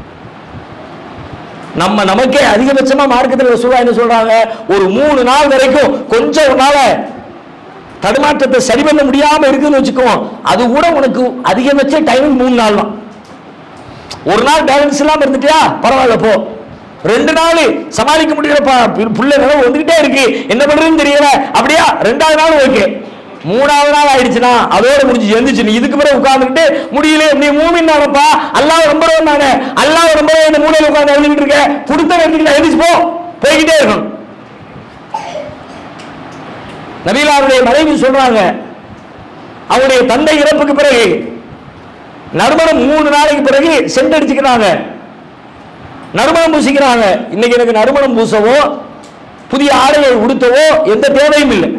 S1: நம்ம நமக்கே அதிகபட்சமா மார்க்கத்தில் சொல்ல என்ன சொல்றாங்க ஒரு மூணு நாள் வரைக்கும் கொஞ்சம் ஒரு நாள தடுமாற்றத்தை சரி பண்ண முடியாம இருக்குன்னு வச்சுக்கோ அது கூட உனக்கு அதிகபட்ச டைமிங் மூணு நாள் தான் ஒரு நாள் பேலன்ஸ் இல்லாம இருந்துட்டியா பரவாயில்ல போ ரெண்டு நாள் சமாளிக்க முடியலப்பா பி- புள்ள நிலவு வந்துகிட்டே இருக்கு என்ன பண்றதுன்னு தெரியல அப்படியா ரெண்டாவது நாள் ஓகே மூணாவது நாள் ஆயிடுச்சுன்னா அதோட முடிஞ்சு எந்திரிச்சு நீ இதுக்கு பிறகு உட்கார்ந்துட்டு முடியல நீ மூமின் தானப்பா அல்லாஹ் நம்புறவன் நானே அல்லாஹ் நம்புறவன் இந்த மூலையில உட்கார்ந்து எழுதிட்டு இருக்க கொடுத்த எடுத்துக்கிட்டு எந்திரிச்சு போ போய்கிட்டே இருக்கணும் நபீலாவுடைய மனைவி சொல்றாங்க அவருடைய தந்தை இறப்புக்கு பிறகு நறுமணம் மூணு நாளைக்கு பிறகு சென்ட் அடிச்சுக்கிறாங்க நறுமணம் பூசிக்கிறாங்க இன்னைக்கு எனக்கு நறுமணம் பூசவோ புதிய ஆடையை உடுத்தவோ எந்த தேவையும் இல்லை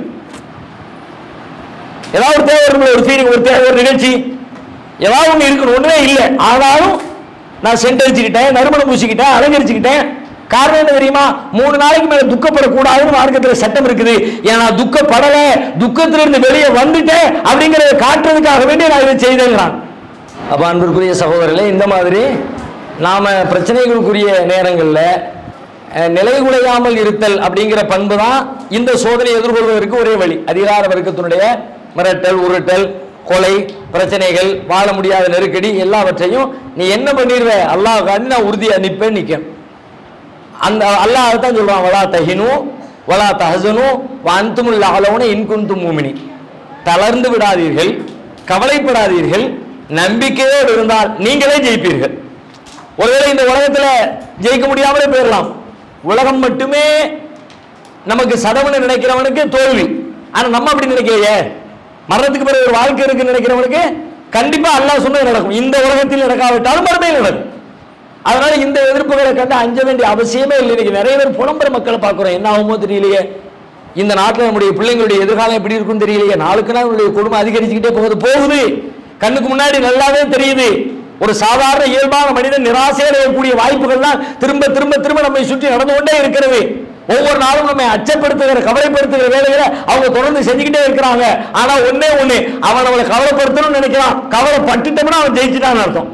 S1: ஏதாவது ஒரு தேவை இருக்கும் ஒரு ஃபீலிங் ஒரு தேவை ஒரு நிகழ்ச்சி ஏதாவது ஒன்று இருக்கணும் ஒண்ணுமே இல்லை ஆனாலும் நான் சென்ட் அடிச்சுக்கிட்டேன் நறுமணம் பூசிக்கிட்டேன் அலங்கரிச்சுக்கிட்டேன் காரணம் என்ன தெரியுமா மூணு நாளைக்கு மேல துக்கப்படக்கூடாதுன்னு மார்க்கத்தில் சட்டம் இருக்குது ஏன்னா துக்கப்படல துக்கத்திலிருந்து வெளியே வந்துட்டேன் அப்படிங்கறத காட்டுறதுக்காக வேண்டி நான் இதை செய்தேங்கிறான் அப்ப அன்பிற்குரிய சகோதரர்களே இந்த மாதிரி நாம பிரச்சனைகளுக்குரிய நேரங்கள்ல அஹ், நிலைகுலையாமல் இருத்தல் அப்படிங்கிற பண்பு தான் இந்த சோதனை எதிர்கொள்வதற்கு ஒரே வழி அதிகார வர்க்கத்தினுடைய மிரட்டல் உருட்டல் கொலை பிரச்சனைகள் வாழ முடியாத நெருக்கடி எல்லாவற்றையும் நீ என்ன பண்ணிடுவ அல்லாஹ் காண்டி நான் உறுதியா நிப்பேன் நிற்கும் அந்த அல்லாஹ் தான் சொல்றான் வலா தஹினு வலா தஹசனு வன்துமுல் அலவுன இன்குந்து மூமினி தளர்ந்து விடாதீர்கள் கவலைப்படாதீர்கள் நம்பிக்கையோடு இருந்தால் நீங்களே ஜெயிப்பீர்கள் ஒருவேளை இந்த உலகத்துல ஜெயிக்க முடியாமலே போயிடலாம் உலகம் மட்டுமே நமக்கு சதவன்னு நினைக்கிறவனுக்கு தோல்வி ஆனா நம்ம அப்படி நினைக்கலையே மரணத்துக்கு பிறகு ஒரு வாழ்க்கை இருக்குன்னு நினைக்கிறவனுக்கு கண்டிப்பா அல்லாஹ் சொன்னது நடக்கும் இந்த உலகத்தில் நடக்காவிட்டாலும் மறுமையில் நடக்கும் அதனால இந்த எதிர்ப்புகளை கண்டு அஞ்ச வேண்டிய அவசியமே இல்லை இன்னைக்கு நிறைய பேர் புலம்பெற மக்களை பார்க்குறோம் என்ன ஆகுமோ தெரியலையே இந்த நாட்டில் நம்முடைய பிள்ளைங்களுடைய எதிர்காலம் எப்படி இருக்குன்னு தெரியலையே நாளுக்கு நாள் நம்முடைய குடும்பம் அதிகரிச்சுக்கிட்டே போகுது போகுது கண்ணுக்கு முன்னாடி நல்லாவே தெரியுது ஒரு சாதாரண இயல்பான மனிதன் நிராசை அடையக்கூடிய வாய்ப்புகள் தான் திரும்ப திரும்ப திரும்ப நம்மை சுற்றி நடந்து கொண்டே இருக்கிறது ஒவ்வொரு நாளும் நம்மை அச்சப்படுத்துகிற கவலைப்படுத்துகிற வேலைகளை அவங்க தொடர்ந்து செஞ்சுக்கிட்டே இருக்கிறாங்க ஆனா ஒண்ணே ஒண்ணு அவன் அவனை கவலைப்படுத்தணும்னு நினைக்கிறான் கவலைப்பட்டுட்டோம்னா அவன் ஜெயிச்சுட்டான்னு அர்த்தம்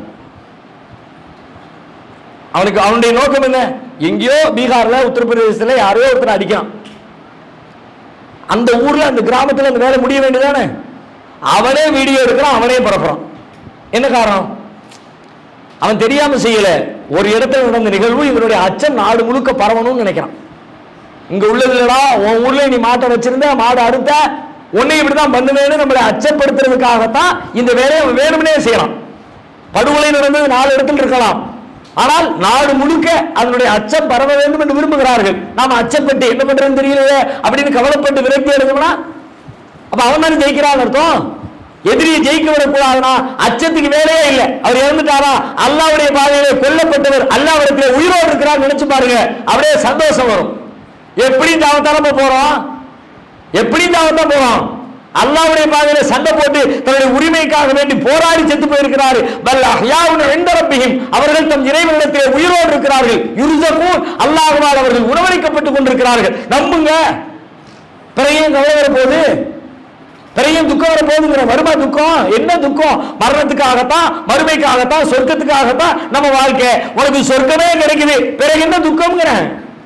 S1: அவனுக்கு அவனுடைய நோக்கம் என்ன எங்கேயோ பீகார்ல உத்தரப்பிரதேசத்துல யாரையோ ஒருத்தனை அடிக்கான் அந்த ஊர்ல அந்த கிராமத்துல அந்த வேலை முடிய வேண்டியதானே அவனே வீடியோ எடுக்கிறான் அவனே பரப்புறான் என்ன காரணம் அவன் தெரியாம செய்யல ஒரு இடத்துல நடந்த நிகழ்வு இவனுடைய அச்சம் நாடு முழுக்க பரவணும்னு நினைக்கிறான் இங்க உள்ளது இல்லடா உன் ஊர்ல நீ மாட்டை வச்சிருந்த மாடு அறுத்த உன்னை இப்படிதான் பண்ணுவேன்னு நம்மளை அச்சப்படுத்துறதுக்காகத்தான் இந்த வேலையை அவன் வேணும்னே செய்யறான் படுகொலை நடந்தது நாலு இடத்துல இருக்கலாம் ஆனால் நாடு முழுக்க அதனுடைய அச்சம் பரவ வேண்டும் என்று விரும்புகிறார்கள் நாம அச்சப்பட்டு என்ன பண்றதுன்னு தெரியலையே அப்படின்னு கவலைப்பட்டு விரக்தி அடைஞ்சோம்னா அப்ப அவன் தானே ஜெயிக்கிறான்னு அர்த்தம் எதிரியை ஜெயிக்க விடக்கூடாதுன்னா அச்சத்துக்கு வேலையே இல்லை அவர் இறந்துட்டாரா அல்லாவுடைய பாதையிலே கொல்லப்பட்டவர் அல்லாவிடத்தில் உயிரோடு இருக்கிறார் நினைச்சு பாருங்க அப்படியே சந்தோஷம் வரும் எப்படி தாவத்தான் நம்ம போறோம் எப்படி தாவத்தான் போறோம் அல்லாவுடைய பாதையில சண்டை போட்டு தன்னுடைய உரிமைக்காக வேண்டி போராடி செத்து போயிருக்கிறார் பல் அஹ்யாவுன் இன்த ரப்பிஹிம் அவர்கள் தம் இறைவனிடத்திலே உயிரோடு இருக்கிறார்கள் யுர்ஸகூன் அல்லாஹ்வால் அவர்கள் உணவளிக்கப்பட்டுக் கொண்டிருக்கிறார்கள் நம்புங்க பிறகு ஏன் கவலை வர போகுது பிறகு ஏன் துக்கம் வர போகுதுங்கிற வருமா துக்கம் என்ன துக்கம் மரணத்துக்காகத்தான் மறுமைக்காகத்தான் சொர்க்கத்துக்காகத்தான் நம்ம வாழ்க்கை உனக்கு சொர்க்கமே கிடைக்குது பிறகு என்ன துக்கம்ங்கிறேன்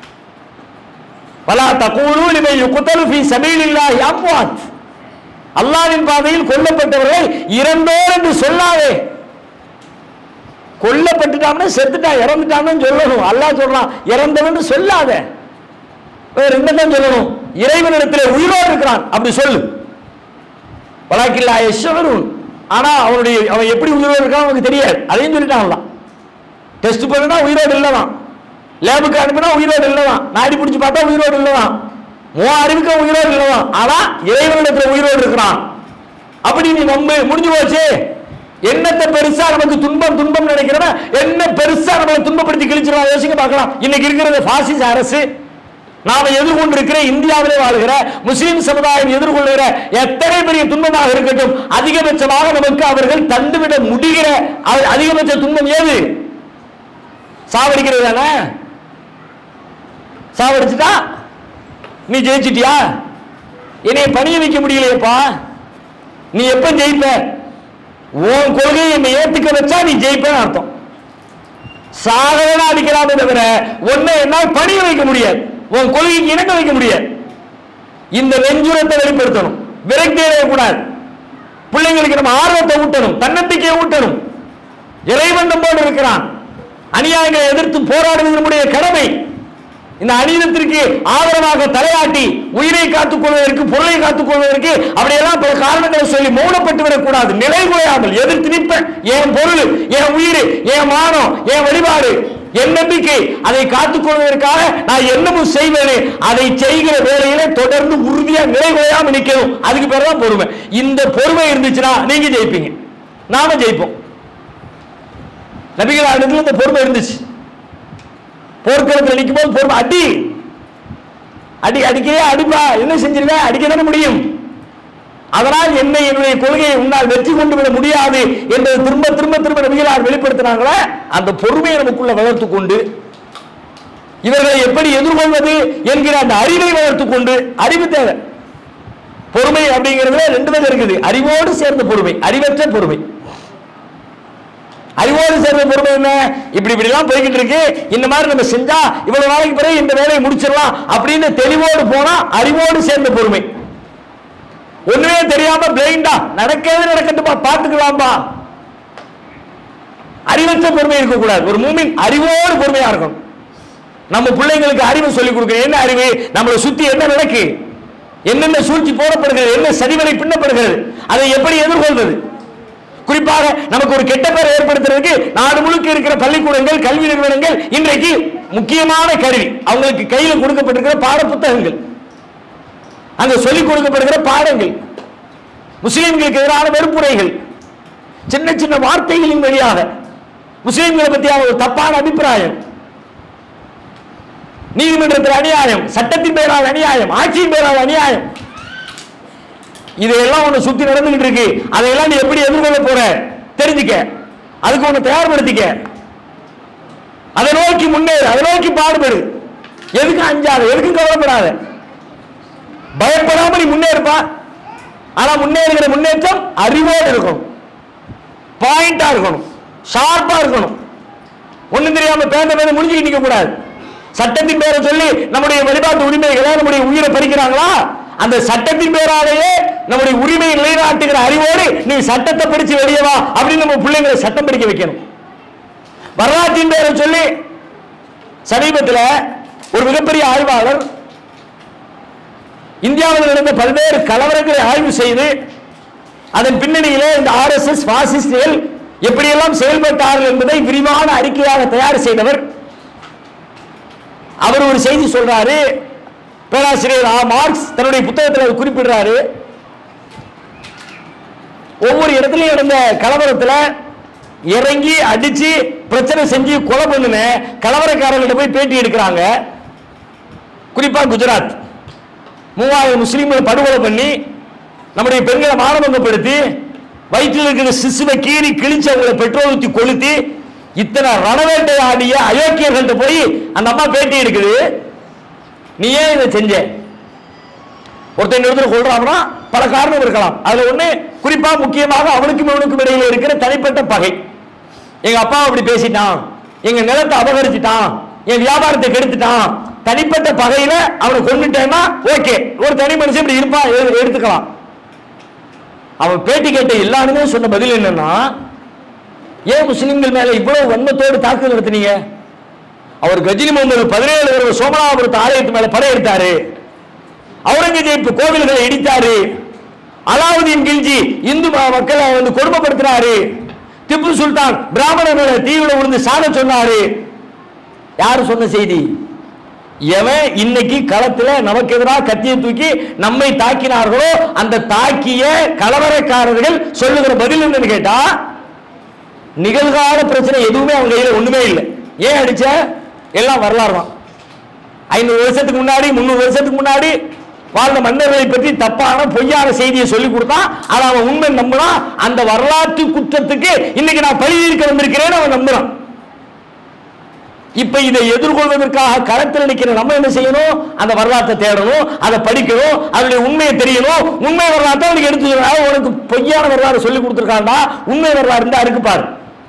S1: வலா தகூலு லிமை யுக்தலு ஃபீ சபீலில்லாஹி அம்வாத் அல்லாஹ்வின் பாதையில் கொல்லப்பட்டவர்கள் இறந்தோர் என்று சொல்லாதே கொல்லப்பட்டுட்டான்னா செத்துட்டா இறந்துட்டான்னு சொல்லணும் அல்லாஹ் சொல்றான் இறந்தவன் சொல்லாத வேற என்னதான் சொல்லணும் இறைவனிடத்தில் உயிரோடு இருக்கிறான் அப்படி சொல்லு வழக்கில்லா யஷ்வரும் ஆனா அவனுடைய அவன் எப்படி உயிரோடு இருக்கான் அவனுக்கு தெரியாது அதையும் சொல்லிட்டான் டெஸ்ட் பண்ணுனா உயிரோடு இல்லதான் லேபுக்கு அனுப்பினா உயிரோடு இல்லதான் நாடி பிடிச்சு பார்த்தா உயிரோடு இல்லதான் உன் அறிவுக்கு அவன் உயிரோடு இல்லதான் ஆனா இறைவனிடத்துல உயிரோடு இருக்கிறான் அப்படி நீ நம்பு முடிஞ்சு போச்சு என்னத்தை பெருசா நமக்கு துன்பம் துன்பம் நினைக்கிறவன் என்ன பெருசா நம்மளை துன்பப்படுத்தி கிழிச்சிருவான் யோசிக்க பார்க்கலாம் இன்னைக்கு இருக்கிறது பாசிச அரசு நாம எதிர்கொண்டிருக்கிற இந்தியாவிலே வாழ்கிற முஸ்லிம் சமுதாயம் எதிர்கொள்கிற எத்தனை பெரிய துன்பமாக இருக்கட்டும் அதிகபட்சமாக நமக்கு அவர்கள் தந்துவிட முடிகிற அ- அதிகபட்ச துன்பம் ஏது சாவடிக்கிறது தானே சாவடிச்சுட்டா நீ ஜெயிச்சிட்டியா என்னைய பணிய வைக்க முடியலையேப்பா நீ எப்ப ஜெயிப்ப உன் கொள்கையை என்னை ஏத்துக்க வச்சா நீ ஜெயிப்பேன்னு அர்த்தம் சாகவனா அடிக்கலாமே தவிர உன்னை என்னால் பணிய வைக்க முடியாது உன் கொள்கைக்கு இணங்க வைக்க முடியாது இந்த நெஞ்சுரத்தை வெளிப்படுத்தணும் விரக்தி அடையக்கூடாது பிள்ளைங்களுக்கு நம்ம ஆர்வத்தை ஊட்டணும் தன்னம்பிக்கையை ஊட்டணும் இறைவன் நம்மோடு இருக்கிறான் அநியாயங்களை எதிர்த்து போராடுவது நம்முடைய கடமை இந்த அநீதத்திற்கு ஆதரவாக தலையாட்டி உயிரை காத்துக் கொள்வதற்கு பொருளை காத்துக் கொள்வதற்கு அப்படியெல்லாம் பல காரணங்களை சொல்லி மௌனப்பட்டு விடக்கூடாது நிலை குறையாமல் எதிர்த்து நிற்பேன் என் பொருள் என் உயிர் என் மானம் என் வழிபாடு என் நம்பிக்கை அதை காத்துக் கொள்வதற்காக நான் என்னமும் செய்வேனே அதை செய்கிற வேலையில தொடர்ந்து உறுதியா நிலை குறையாம நிக்கணும் அதுக்கு பேர் தான் பொறுமை இந்த பொறுமை இருந்துச்சுன்னா நீங்க ஜெயிப்பீங்க நாம ஜெயிப்போம் நபிகள் இடத்துல இந்த பொறுமை இருந்துச்சு போர்க்களத்தில் நிற்கும் போது பொறுமை அடி அடி அடிக்கவே அடிப்பா என்ன செஞ்சிருக்க அடிக்க தானே முடியும் அதனால் என்னை என்னுடைய கொள்கையை உன்னால் வெற்றி கொண்டு விட முடியாது என்பதை திரும்ப திரும்ப திரும்ப நபிகளார் வெளிப்படுத்தினாங்களே அந்த பொறுமையை நமக்குள்ள வளர்த்து கொண்டு இவர்களை எப்படி எதிர்கொள்வது என்கிற அந்த அறிவை வளர்த்து கொண்டு அறிவு தேவை பொறுமை அப்படிங்கிறதுல ரெண்டு விதம் இருக்குது அறிவோடு சேர்ந்த பொறுமை அறிவற்ற பொறுமை அறிவோடு சேர்ந்த பொறுமை என்ன இப்படி இப்படி எல்லாம் போய்கிட்டு இருக்கு இந்த மாதிரி நம்ம செஞ்சா இவ்வளவு நாளைக்கு பிறகு இந்த வேலையை முடிச்சிடலாம் அப்படின்னு தெளிவோடு போனா அறிவோடு சேர்ந்த பொறுமை ஒண்ணுமே தெரியாம பிளைண்டா நடக்கிறது நடக்கட்டுமா பார்த்துக்கலாம்பா அறிவற்ற பொறுமை இருக்கக்கூடாது ஒரு மூமின் அறிவோடு பொறுமையா இருக்கணும் நம்ம பிள்ளைங்களுக்கு அறிவு சொல்லிக் கொடுக்கணும் என்ன அறிவு நம்மளை சுத்தி என்ன நடக்கு என்னென்ன சூழ்ச்சி போடப்படுகிறது என்ன சதிவலை பின்னப்படுகிறது அதை எப்படி எதிர்கொள்வது குறிப்பாக நமக்கு ஒரு கெட்ட பேர் ஏற்படுத்துறதுக்கு நாடு முழுக்க இருக்கிற பள்ளிக்கூடங்கள் கல்வி நிறுவனங்கள் இன்றைக்கு முக்கியமான கருவி அவங்களுக்கு கையில் கொடுக்கப்பட்டிருக்கிற பாட புத்தகங்கள் அங்க சொல்லிக் கொடுக்கப்படுகிற பாடங்கள் முஸ்லிம்களுக்கு எதிரான வெறுப்புரைகள் சின்ன சின்ன வார்த்தைகளின் வழியாக முஸ்லிம்களை பற்றியான ஒரு தப்பான அபிப்பிராயம் நீதிமன்றத்தில் அநியாயம் சட்டத்தின் பெயரால் அநியாயம் ஆட்சியின் பெயரால் அநியாயம் இதையெல்லாம் உன்னை சுத்தி நடந்துகிட்டு இருக்கு அதையெல்லாம் நீ எப்படி எதிர்கொள்ள போற தெரிஞ்சுக்க அதுக்கு உன்னை தயார்படுத்திக்க அதை நோக்கி முன்னேறு அதை நோக்கி பாடுபடு எதுக்கு அஞ்சாத எதுக்கும் கவலைப்படாத பயப்படாம நீ முன்னேறுப்பா ஆனா முன்னேறுகிற முன்னேற்றம் அறிவோடு இருக்கணும் பாயிண்டா இருக்கணும் ஷார்ப்பா இருக்கணும் ஒண்ணும் தெரியாம பேந்த பேந்த முடிஞ்சுக்கிட்டு நிக்க கூடாது சட்டத்தின் பேரை சொல்லி நம்முடைய வழிபாட்டு உரிமைகளை நம்முடைய உயிரை பறிக்கிறாங்களா அந்த சட்டத்தின் பேராலேயே நம்முடைய உரிமையை நிலைநாட்டுகிற அறிவோடு நீ சட்டத்தை படிச்சு வெளியே வா அப்படின்னு நம்ம பிள்ளைங்களை சட்டம் படிக்க வைக்கணும் வரலாற்றின் பேரை சொல்லி சமீபத்தில் ஒரு மிகப்பெரிய ஆய்வாளர் இந்தியாவில் நடந்த பல்வேறு கலவரங்களை ஆய்வு செய்து அதன் பின்னணியிலே இந்த ஆர்எஸ்எஸ் பாசிஸ்டுகள் எப்படியெல்லாம் செயல்பட்டார்கள் என்பதை விரிவான அறிக்கையாக தயார் செய்தவர் அவர் ஒரு செய்தி சொல்றாரு பேராசிரியர் ஆ மார்க்ஸ் தன்னுடைய புத்தகத்தில் அவர் குறிப்பிடுறாரு ஒவ்வொரு இடத்துலயும் நடந்த கலவரத்துல இறங்கி அடிச்சு பிரச்சனை செஞ்சு கொலை பண்ணுன கலவரக்காரர்கிட்ட போய் பேட்டி எடுக்கிறாங்க குறிப்பா குஜராத் மூவாயிரம் முஸ்லீம்களை படுகொலை பண்ணி நம்முடைய பெண்களை மானபங்கப்படுத்தி வயிற்றில் இருக்கிற சிசுவை கீறி கிழிச்சு அவங்களை பெட்ரோல் ஊற்றி கொளுத்தி இத்தனை ரணவேட்டை ஆடிய அயோக்கியர்கள்ட்ட போய் அந்த அம்மா பேட்டி எடுக்குது நீ ஏன் இதை செஞ்ச ஒருத்தன் இடத்துல கொள்றாங்கன்னா பல காரணம் இருக்கலாம் அதுல ஒண்ணு குறிப்பா முக்கியமாக அவனுக்கும் இவனுக்கும் இடையில இருக்கிற தனிப்பட்ட பகை எங்க அப்பா அப்படி பேசிட்டான் எங்க நிலத்தை அபகரிச்சிட்டான் என் வியாபாரத்தை கெடுத்துட்டான் தனிப்பட்ட பகையில அவனை கொண்டுட்டேன்னா ஓகே ஒரு தனி மனுஷன் இப்படி இருப்பான் எடு- எடுத்துக்கலாம் அவன் பேட்டி கேட்ட எல்லாருமே சொன்ன பதில் என்னன்னா ஏன் முஸ்லிம்கள் மேல இவ்வளவு வன்மத்தோடு தாக்குதல் நடத்துனீங்க அவர் கஜினி முகமது பதினேழு வருஷம் சோமநாதபுரத்து ஆலயத்து மேல படையெடுத்தாரு அவுரங்கசீப் கோவில்களை இடித்தாரு அலாவுதீன் கில்ஜி இந்து ம- மக்களை வந்து கொடுமைப்படுத்தினாரு திப்பு சுல்தான் பிராமணர்களை தீவிர விழுந்து சாட சொன்னாரு யாரு சொன்ன செய்தி எவன் இன்னைக்கு களத்துல நமக்கு எதிராக கத்தியை தூக்கி நம்மை தாக்கினார்களோ அந்த தாக்கிய கலவரக்காரர்கள் சொல்லுகிற பதில் என்னன்னு கேட்டா நிகழ்கால பிரச்சனை எதுவுமே அவங்க கையில ஒண்ணுமே இல்லை ஏன் அடிச்ச எல்லாம் வரலாறு தான் ஐநூறு வருஷத்துக்கு முன்னாடி முந்நூறு வருஷத்துக்கு முன்னாடி வாழ்ந்த மன்னர்களை பற்றி தப்பான பொய்யான செய்தியை சொல்லி கொடுத்தான் ஆனா அவன் உண்மை நம்பினான் அந்த வரலாற்று குற்றத்துக்கு இன்னைக்கு நான் பழி இருக்க வந்திருக்கிறேன்னு அவன் நம்புறான் இப்ப இதை எதிர்கொள்வதற்காக களத்தில் நிற்கிற நம்ம என்ன செய்யணும் அந்த வரலாற்றை தேடணும் அதை படிக்கணும் அதனுடைய உண்மையை தெரியணும் உண்மை வரலாற்றை அவனுக்கு எடுத்து சொல்லணும். உனக்கு பொய்யான வரலாறு சொல்லி கொடுத்துருக்காண்டா உண்மை வரலாறு இருந்தா இருக்கு பாரு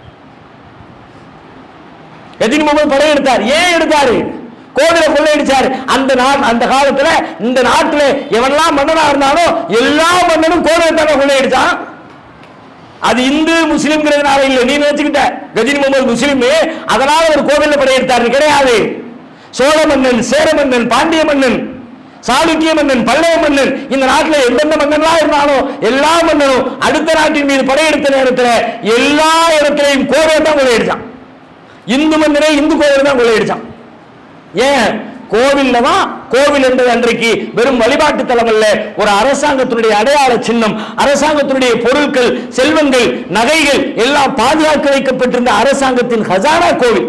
S1: எதிரி முகமது படையெடுத்தார் ஏன் எடுத்தாரு கோவிலை கொள்ளையடிச்சாரு அந்த நாள் அந்த காலத்துல இந்த நாட்டுல எவன்லாம் மன்னனா இருந்தாலும் எல்லா மன்னனும் கோவிலை தானே கொள்ளையடிச்சான் அது இந்து முஸ்லிம்ங்கிறதுனால இல்ல நீ நினைச்சுக்கிட்ட கஜினி முகமது முஸ்லிம் அதனால ஒரு கோவில்ல படையெடுத்தாரு கிடையாது சோழ மன்னன் சேர மன்னன் பாண்டிய மன்னன் சாளுக்கிய மன்னன் பல்லவ மன்னன் இந்த நாட்டுல எந்தெந்த மன்னன்லாம் இருந்தாலும் எல்லா மன்னனும் அடுத்த நாட்டின் மீது படையெடுத்த நேரத்துல எல்லா இடத்திலையும் கோவிலை தான் கொள்ளையடிச்சான் இந்து மன்னரே இந்து கோவில் தான் கொள்ளையடிச்சான் ஏன் கோவில்ல தான் கோவில் என்பது அன்றைக்கு வெறும் வழிபாட்டு தலம் அல்ல ஒரு அரசாங்கத்தினுடைய அடையாள சின்னம் அரசாங்கத்தினுடைய பொருட்கள் செல்வங்கள் நகைகள் எல்லாம் பாதுகாக்க வைக்கப்பட்டிருந்த அரசாங்கத்தின் ஹசானா கோவில்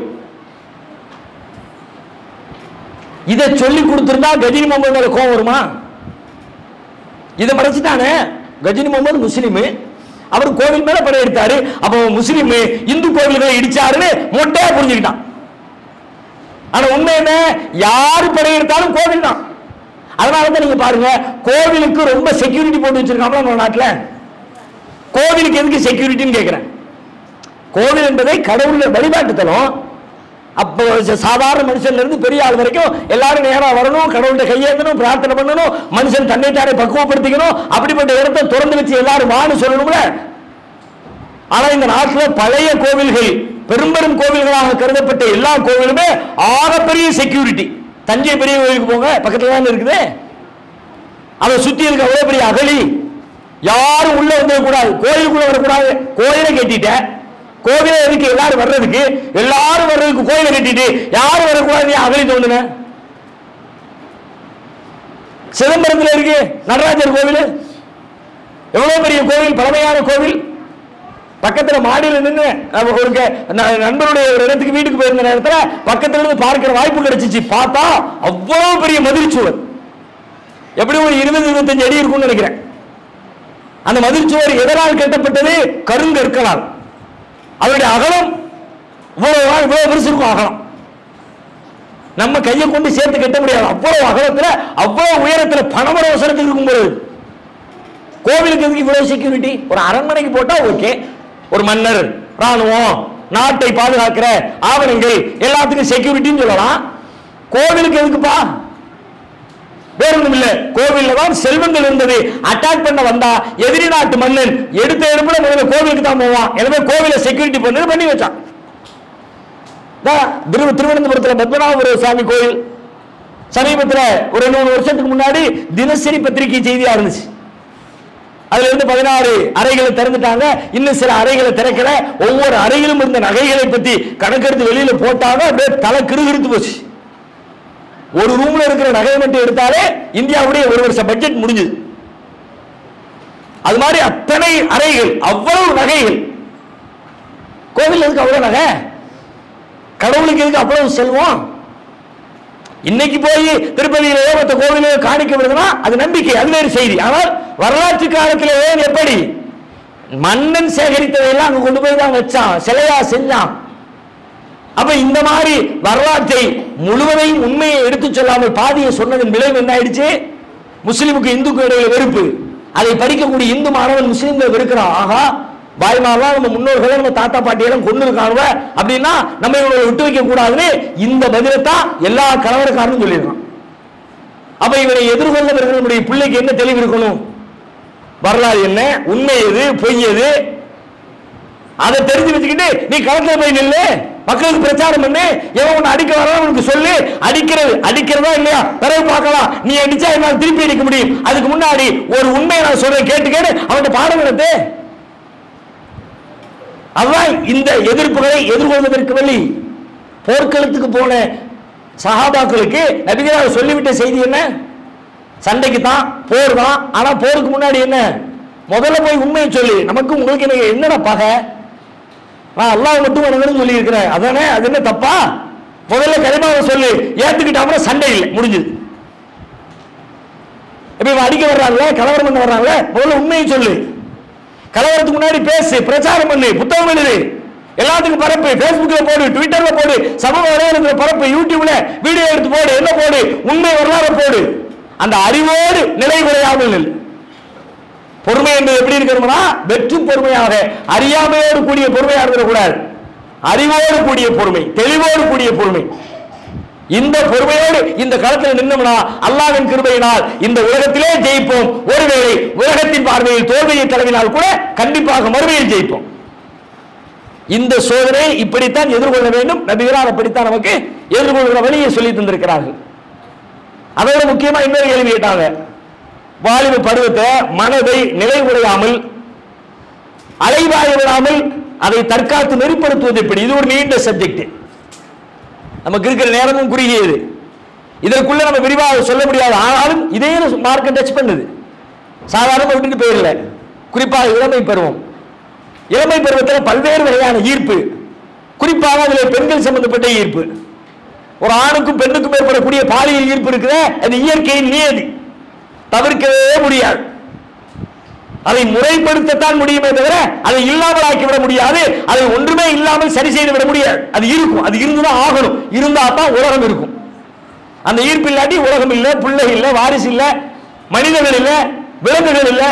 S1: இதை சொல்லி கொடுத்திருந்தா கஜினி முகமது மேல கோவம் வருமா இதை மறைச்சிட்டானே கஜினி முகமது முஸ்லிம் அவர் கோவில் மேல படையெடுத்தாரு அப்போ முஸ்லிம் இந்து கோவில்களை இடிச்சாருன்னு மொட்டையா புரிஞ்சுக்கிட்டான் ஆனா உண்மை என்ன யாரு படையெடுத்தாலும் கோவில் தான் அதனால தான் நீங்க பாருங்க கோவிலுக்கு ரொம்ப செக்யூரிட்டி போட்டு வச்சிருக்காங்களா நம்ம நாட்டுல கோவிலுக்கு எதுக்கு செக்யூரிட்டின்னு கேட்கிறேன் கோவில் என்பதை கடவுள் வழிபாட்டு தலம் அப்போ ச- சாதாரண மனுஷன்ல இருந்து பெரிய ஆள் வரைக்கும் எல்லாரும் நேரா வரணும் கடவுள்கிட்ட கையேந்தணும் பிரார்த்தனை பண்ணணும் மனுஷன் தன்னைத்தானே பக்குவப்படுத்திக்கணும் அப்படிப்பட்ட இடத்தை திறந்து வச்சு எல்லாரும் வான்னு சொல்லணும்ல ஆனா இந்த நாட்டுல பழைய கோவில்கள் பெரும்பெரும் கோவில்களாக கருதப்பட்ட எல்லா கோவிலுமே ஆகப்பெரிய செக்யூரிட்டி தஞ்சை பெரிய கோயிலுக்கு போங்க பக்கத்துல தான் இருக்குது அதை சுத்தி இருக்க அவ்வளவு பெரிய அகழி யாரும் உள்ள வந்துடக்கூடாது கோயிலுக்குள்ள வரக்கூடாது கோயிலை கட்டிட்ட கோவிலை எதுக்கு எல்லாரும் வர்றதுக்கு எல்லாரும் வர்றதுக்கு கோயிலை கட்டிட்டு யாரும் வரக்கூடாது நீ அகழி தோண்டுன சிதம்பரத்தில் இருக்கு நடராஜர் கோவில் எவ்வளவு பெரிய கோவில் பழமையான கோவில் பக்கத்துல மாடியில நின்று ஒரு க- ந- நண்பருடைய ஒரு இடத்துக்கு வீட்டுக்கு போயிருந்த நேரத்துல பக்கத்துல இருந்து பார்க்கிற வாய்ப்பு கிடைச்சிச்சு பார்த்தா அவ்வளவு பெரிய மதிர்ச்சுவர் எப்படி ஒரு இருபது இருபத்தஞ்சு அடி இருக்கும்னு நினைக்கிறேன் அந்த மதிர்ச்சுவர் எதனால் கட்டப்பட்டது கருங்கற்களால் அதனுடைய அகலம் இவ்வளவு இவ்வளவு பெருசு இருக்கும் அகலம் நம்ம கையை கொண்டு சேர்த்து கட்ட முடியாது அவ்வளவு அகலத்துல அவ்வளவு உயரத்துல பணமர அவசரத்துக்கு இருக்கும்போது கோவிலுக்கு எதுக்கு இவ்வளவு செக்யூரிட்டி ஒரு அரண்மனைக்கு போட்டா ஓகே ஒரு மன்னர் ராணுவம் நாட்டை பாதுகாக்கிற ஆவணங்கள் எல்லாத்துக்கும் செக்யூரிட்டின்னு சொல்லலாம் கோவிலுக்கு எதுக்குப்பா வேற ஒண்ணும் இல்ல கோவில்ல தான் செல்வங்கள் இருந்தது அட்டாக் பண்ண வந்தா எதிரி நாட்டு மன்னன் எடுத்த எடுப்புல முதல்ல கோவிலுக்கு தான் போவான் எனவே கோவிலை செக்யூரிட்டி பண்ணி பண்ணி வச்சான் இதா, திரு திருவனந்தபுரத்துல பத்மநாபபுர சாமி கோயில் சமீபத்துல ஒரு ரெண்டு மூணு வருஷத்துக்கு முன்னாடி தினசரி பத்திரிகை செய்தியா இருந்துச்சு அதுல இருந்து பதினாறு அறைகளை திறந்துட்டாங்க இன்னும் சில அறைகளை திறக்கல ஒவ்வொரு அறையிலும் இருந்த நகைகளை பத்தி கணக்கெடுத்து வெளியில போட்டாங்க அப்படியே தலை கிருகிருத்து போச்சு ஒரு ரூம்ல இருக்கிற நகையை மட்டும் எடுத்தாலே இந்தியாவுடைய ஒரு வருஷ பட்ஜெட் முடிஞ்சது அது மாதிரி அத்தனை அறைகள் அவ்வளவு நகைகள் கோவில் எதுக்கு அவ்வளவு நகை கடவுளுக்கு எதுக்கு அவ்வளவு செல்வம் இன்னைக்கு போய் திருப்பதியிலேயோ மற்ற கோவிலையோ காணிக்க விடுதுன்னா அது நம்பிக்கை அது வேறு செய்தி ஆனால் வரலாற்று காலத்திலே எப்படி மன்னன் சேகரித்ததையெல்லாம் அங்க கொண்டு போய் தான் வச்சான் சிலையா செஞ்சான் அப்ப இந்த மாதிரி வரலாற்றை முழுவதையும் உண்மையை எடுத்துச் சொல்லாமல் பாதியை சொன்னதன் விளைவு என்ன ஆயிடுச்சு முஸ்லிமுக்கு இந்துக்கு இடையில வெறுப்பு அதை படிக்கக்கூடிய இந்து மாணவன் முஸ்லீம்களை வெறுக்கிறான் ஆகா பாய்மாலாம் நம்ம முன்னோர்களை நம்ம தாத்தா பாட்டியெல்லாம் கொண்டு இருக்கானுவ அப்படின்னா நம்ம இவங்களை விட்டு வைக்க கூடாதுன்னு இந்த பதிலைத்தான் எல்லா கலவரக்காரனும் சொல்லிடுறான் அப்ப இவனை எதிர்கொள்ள நம்முடைய பிள்ளைக்கு என்ன தெளிவு இருக்கணும் வரலாறு என்ன உண்மை எது பொய் எது அதை தெரிஞ்சு வச்சுக்கிட்டு நீ களத்துல போய் நில்லு மக்களுக்கு பிரச்சாரம் பண்ணு எவன் உன்னை அடிக்க வரான் உனக்கு சொல்லு அடிக்கிறது அடிக்கிறதா இல்லையா பிறகு பார்க்கலாம் நீ அடிச்சா என்னால் திருப்பி அடிக்க முடியும் அதுக்கு முன்னாடி ஒரு உண்மையை நான் சொல்றேன் கேட்டு கேட்டு அவன்கிட்ட பாடம் நடத்து அதுதான் இந்த எதிர்ப்புகளை எதிர்கொள்வதற்கு வழி போர்க்களத்துக்கு போன சஹாபாக்களுக்கு நபிகளார் சொல்லிவிட்ட செய்தி என்ன சண்டைக்கு தான் போர் தான் ஆனா போருக்கு முன்னாடி என்ன முதல்ல போய் உண்மையை சொல்லு நமக்கு உங்களுக்கு என்ன என்னடா பகை நான் அல்லாஹ் மட்டும் வணங்கணும்னு சொல்லி இருக்கிறேன் அதானே அது என்ன தப்பா முதல்ல கரிமாவை சொல்லு ஏத்துக்கிட்ட அப்புறம் சண்டை இல்லை முடிஞ்சது இப்ப இவன் அடிக்க வர்றாங்கல்ல கலவரம் பண்ண வர்றாங்கல்ல முதல்ல உண்மையை சொல்லு கலவரத்துக்கு முன்னாடி பேசு பிரச்சாரம் பண்ணு புத்தகம் எழுது எல்லாத்துக்கும் பரப்பு Facebookல போடு ட்விட்டர்ல போடு சமூக வலைதளத்துல பரப்பு யூடியூப்ல வீடியோ எடுத்து போடு என்ன போடு உண்மை வரலாறு போடு அந்த அறிவோடு நிலை குறையாமல் நில் பொறுமை என்பது எப்படி இருக்கணும்னா வெற்றி பொறுமையாக அறியாமையோடு கூடிய பொறுமையாக இருக்கக்கூடாது அறிவோடு கூடிய பொறுமை தெளிவோடு கூடிய பொறுமை இந்த பொறுமையோடு இந்த களத்தில் நின்னோம்னா அல்லாவின் கிருபையினால் இந்த உலகத்திலே ஜெயிப்போம் ஒருவேளை உலகத்தின் பார்வையில் தோல்வியை தழுவினால் கூட கண்டிப்பாக மறுமையில் ஜெயிப்போம் இந்த சோதனை இப்படித்தான் எதிர்கொள்ள வேண்டும் நபிகளார் அப்படித்தான் நமக்கு எதிர்கொள்கிற வழியை சொல்லி தந்திருக்கிறார்கள் அதோட முக்கியமா இன்னொரு கேள்வி கேட்டாங்க வாலிப பருவத்தை மனதை நிலை குறையாமல் அலைவாய விடாமல் அதை தற்காத்து நெறிப்படுத்துவது எப்படி இது ஒரு நீண்ட சப்ஜெக்ட் நமக்கு இருக்கிற நேரமும் குறுகியது இதற்குள்ள நம்ம விரிவாக சொல்ல முடியாது ஆனாலும் இதே மார்க்கெட் டச் பண்ணுது சாதாரண விட்டுட்டு போயிடல குறிப்பாக இளமை பருவம் இளமை பருவத்தில் பல்வேறு வகையான ஈர்ப்பு குறிப்பாக அதில் பெண்கள் சம்பந்தப்பட்ட ஈர்ப்பு ஒரு ஆணுக்கும் பெண்ணுக்கும் ஏற்படக்கூடிய பாலியல் ஈர்ப்பு இருக்கிற அது இயற்கையின் நியதி தவிர்க்கவே முடியாது அதை முறைப்படுத்தத்தான் முடியுமே தவிர அதை இல்லாமல் ஆக்கிவிட முடியாது அதை ஒன்றுமே இல்லாமல் சரி செய்து விட முடியாது அது இருக்கும் அது இருந்துதான் ஆகணும் இருந்தா தான் உலகம் இருக்கும் அந்த ஈர்ப்பு இல்லாட்டி உலகம் இல்லை பிள்ளை இல்லை வாரிசு இல்லை மனிதர்கள் இல்லை விலங்குகள் இல்லை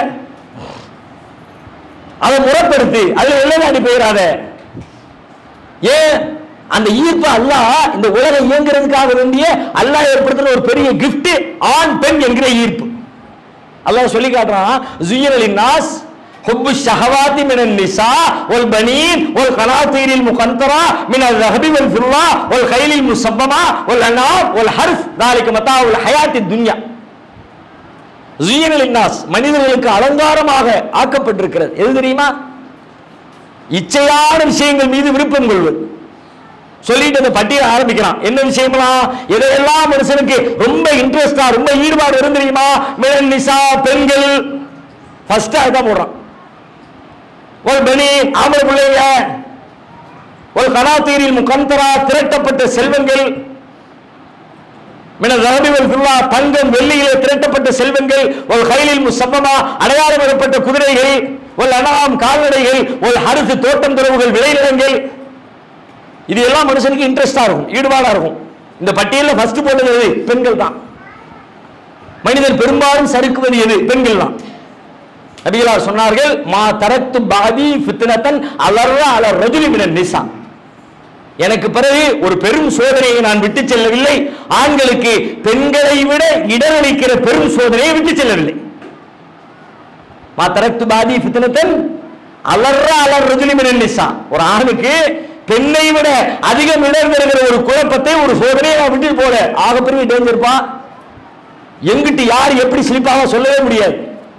S1: அதை முறைப்படுத்தி அதுல வெள்ளநாடி போயிடாத ஏன் அந்த ஈர்ப்பு அல்லாஹ் இந்த உலகம் இயங்குறதுக்காக வேண்டிய அல்லாஹ் ஏற்படுத்தின ஒரு பெரிய gift ஆண் பெண் என்கிற ஈர்ப்பு அல்லாஹ் சொல்லி காட்டுறான் ஜுய்யலின் நாஸ் ஹுப்பு ஷஹவாத்தி மினன் நிசா வல் பனீன் வல் கனாத்தீரில் முகந்தரா மினல் ரஹபி வல் ஃபில்லா வல் கைலில் முசப்பமா வல் அனாம் வல் ஹர்ஃப் தாலிக மத்தாவுல் ஹயாத்தி துன்யா ஜுய்யலின் நாஸ் மனிதர்களுக்கு அலங்காரமாக ஆக்கப்பட்டிருக்கிறது எது தெரியுமா இச்சையான விஷயங்கள் மீது விருப்பம் கொள்வது சொல்லிட்டு அந்த பட்டியலை ஆரம்பிக்கிறான் என்ன விஷயம்லாம் எதையெல்லாம் மனுஷனுக்கு ரொம்ப இன்ட்ரெஸ்டா ரொம்ப ஈடுபாடு வரும் தெரியுமா மிளன் நிசா பெண்கள் ஃபர்ஸ்ட் அதுதான் போடுறான் ஒரு பனி ஆம்பளை பிள்ளைங்க ஒரு கலாத்தீரில் முகந்தரா திரட்டப்பட்ட செல்வங்கள் மின ரஹபிவல் ஃபில்லா தங்கம் வெள்ளியிலே திரட்டப்பட்ட செல்வங்கள் ஒரு கைலில் முசப்பமா அடையாளம் பெறப்பட்ட குதிரைகள் ஒரு அனாம் கால்நடைகள் ஒரு அரிசி தோட்டம் துறவுகள் விளைநிலங்கள் இது எல்லாம் மனுஷனுக்கு இன்ட்ரெஸ்டா இருக்கும் ஈடுபாடா இருக்கும் இந்த பட்டியலில் ஃபர்ஸ்ட் போட்டது எது பெண்கள் தான் மனிதன் பெரும்பாலும் சறுக்குவது எது பெண்கள் தான் நபிகளார் சொன்னார்கள் மா தரத்து பாதி ஃபித்னத்தன் அலர்ற அலர் ரஜுலி மினன் நிசா எனக்கு பிறகு ஒரு பெரும் சோதனையை நான் விட்டு செல்லவில்லை ஆண்களுக்கு பெண்களை விட இடரளிக்கிற பெரும் சோதனையை விட்டு செல்லவில்லை மா தரத்து பாதி ஃபித்னத்தன் அலர்ற அலர் ரஜுலி மினன் நிசா ஒரு ஆணுக்கு பெண்ணை விட அதிகம் இடர் பெறுகிற ஒரு குழப்பத்தை ஒரு சோதனையை நான் விட்டு போல ஆக பெரிய டேஞ்சர்ப்பா எங்கிட்டு யார் எப்படி சிலிப்பாக சொல்லவே முடியாது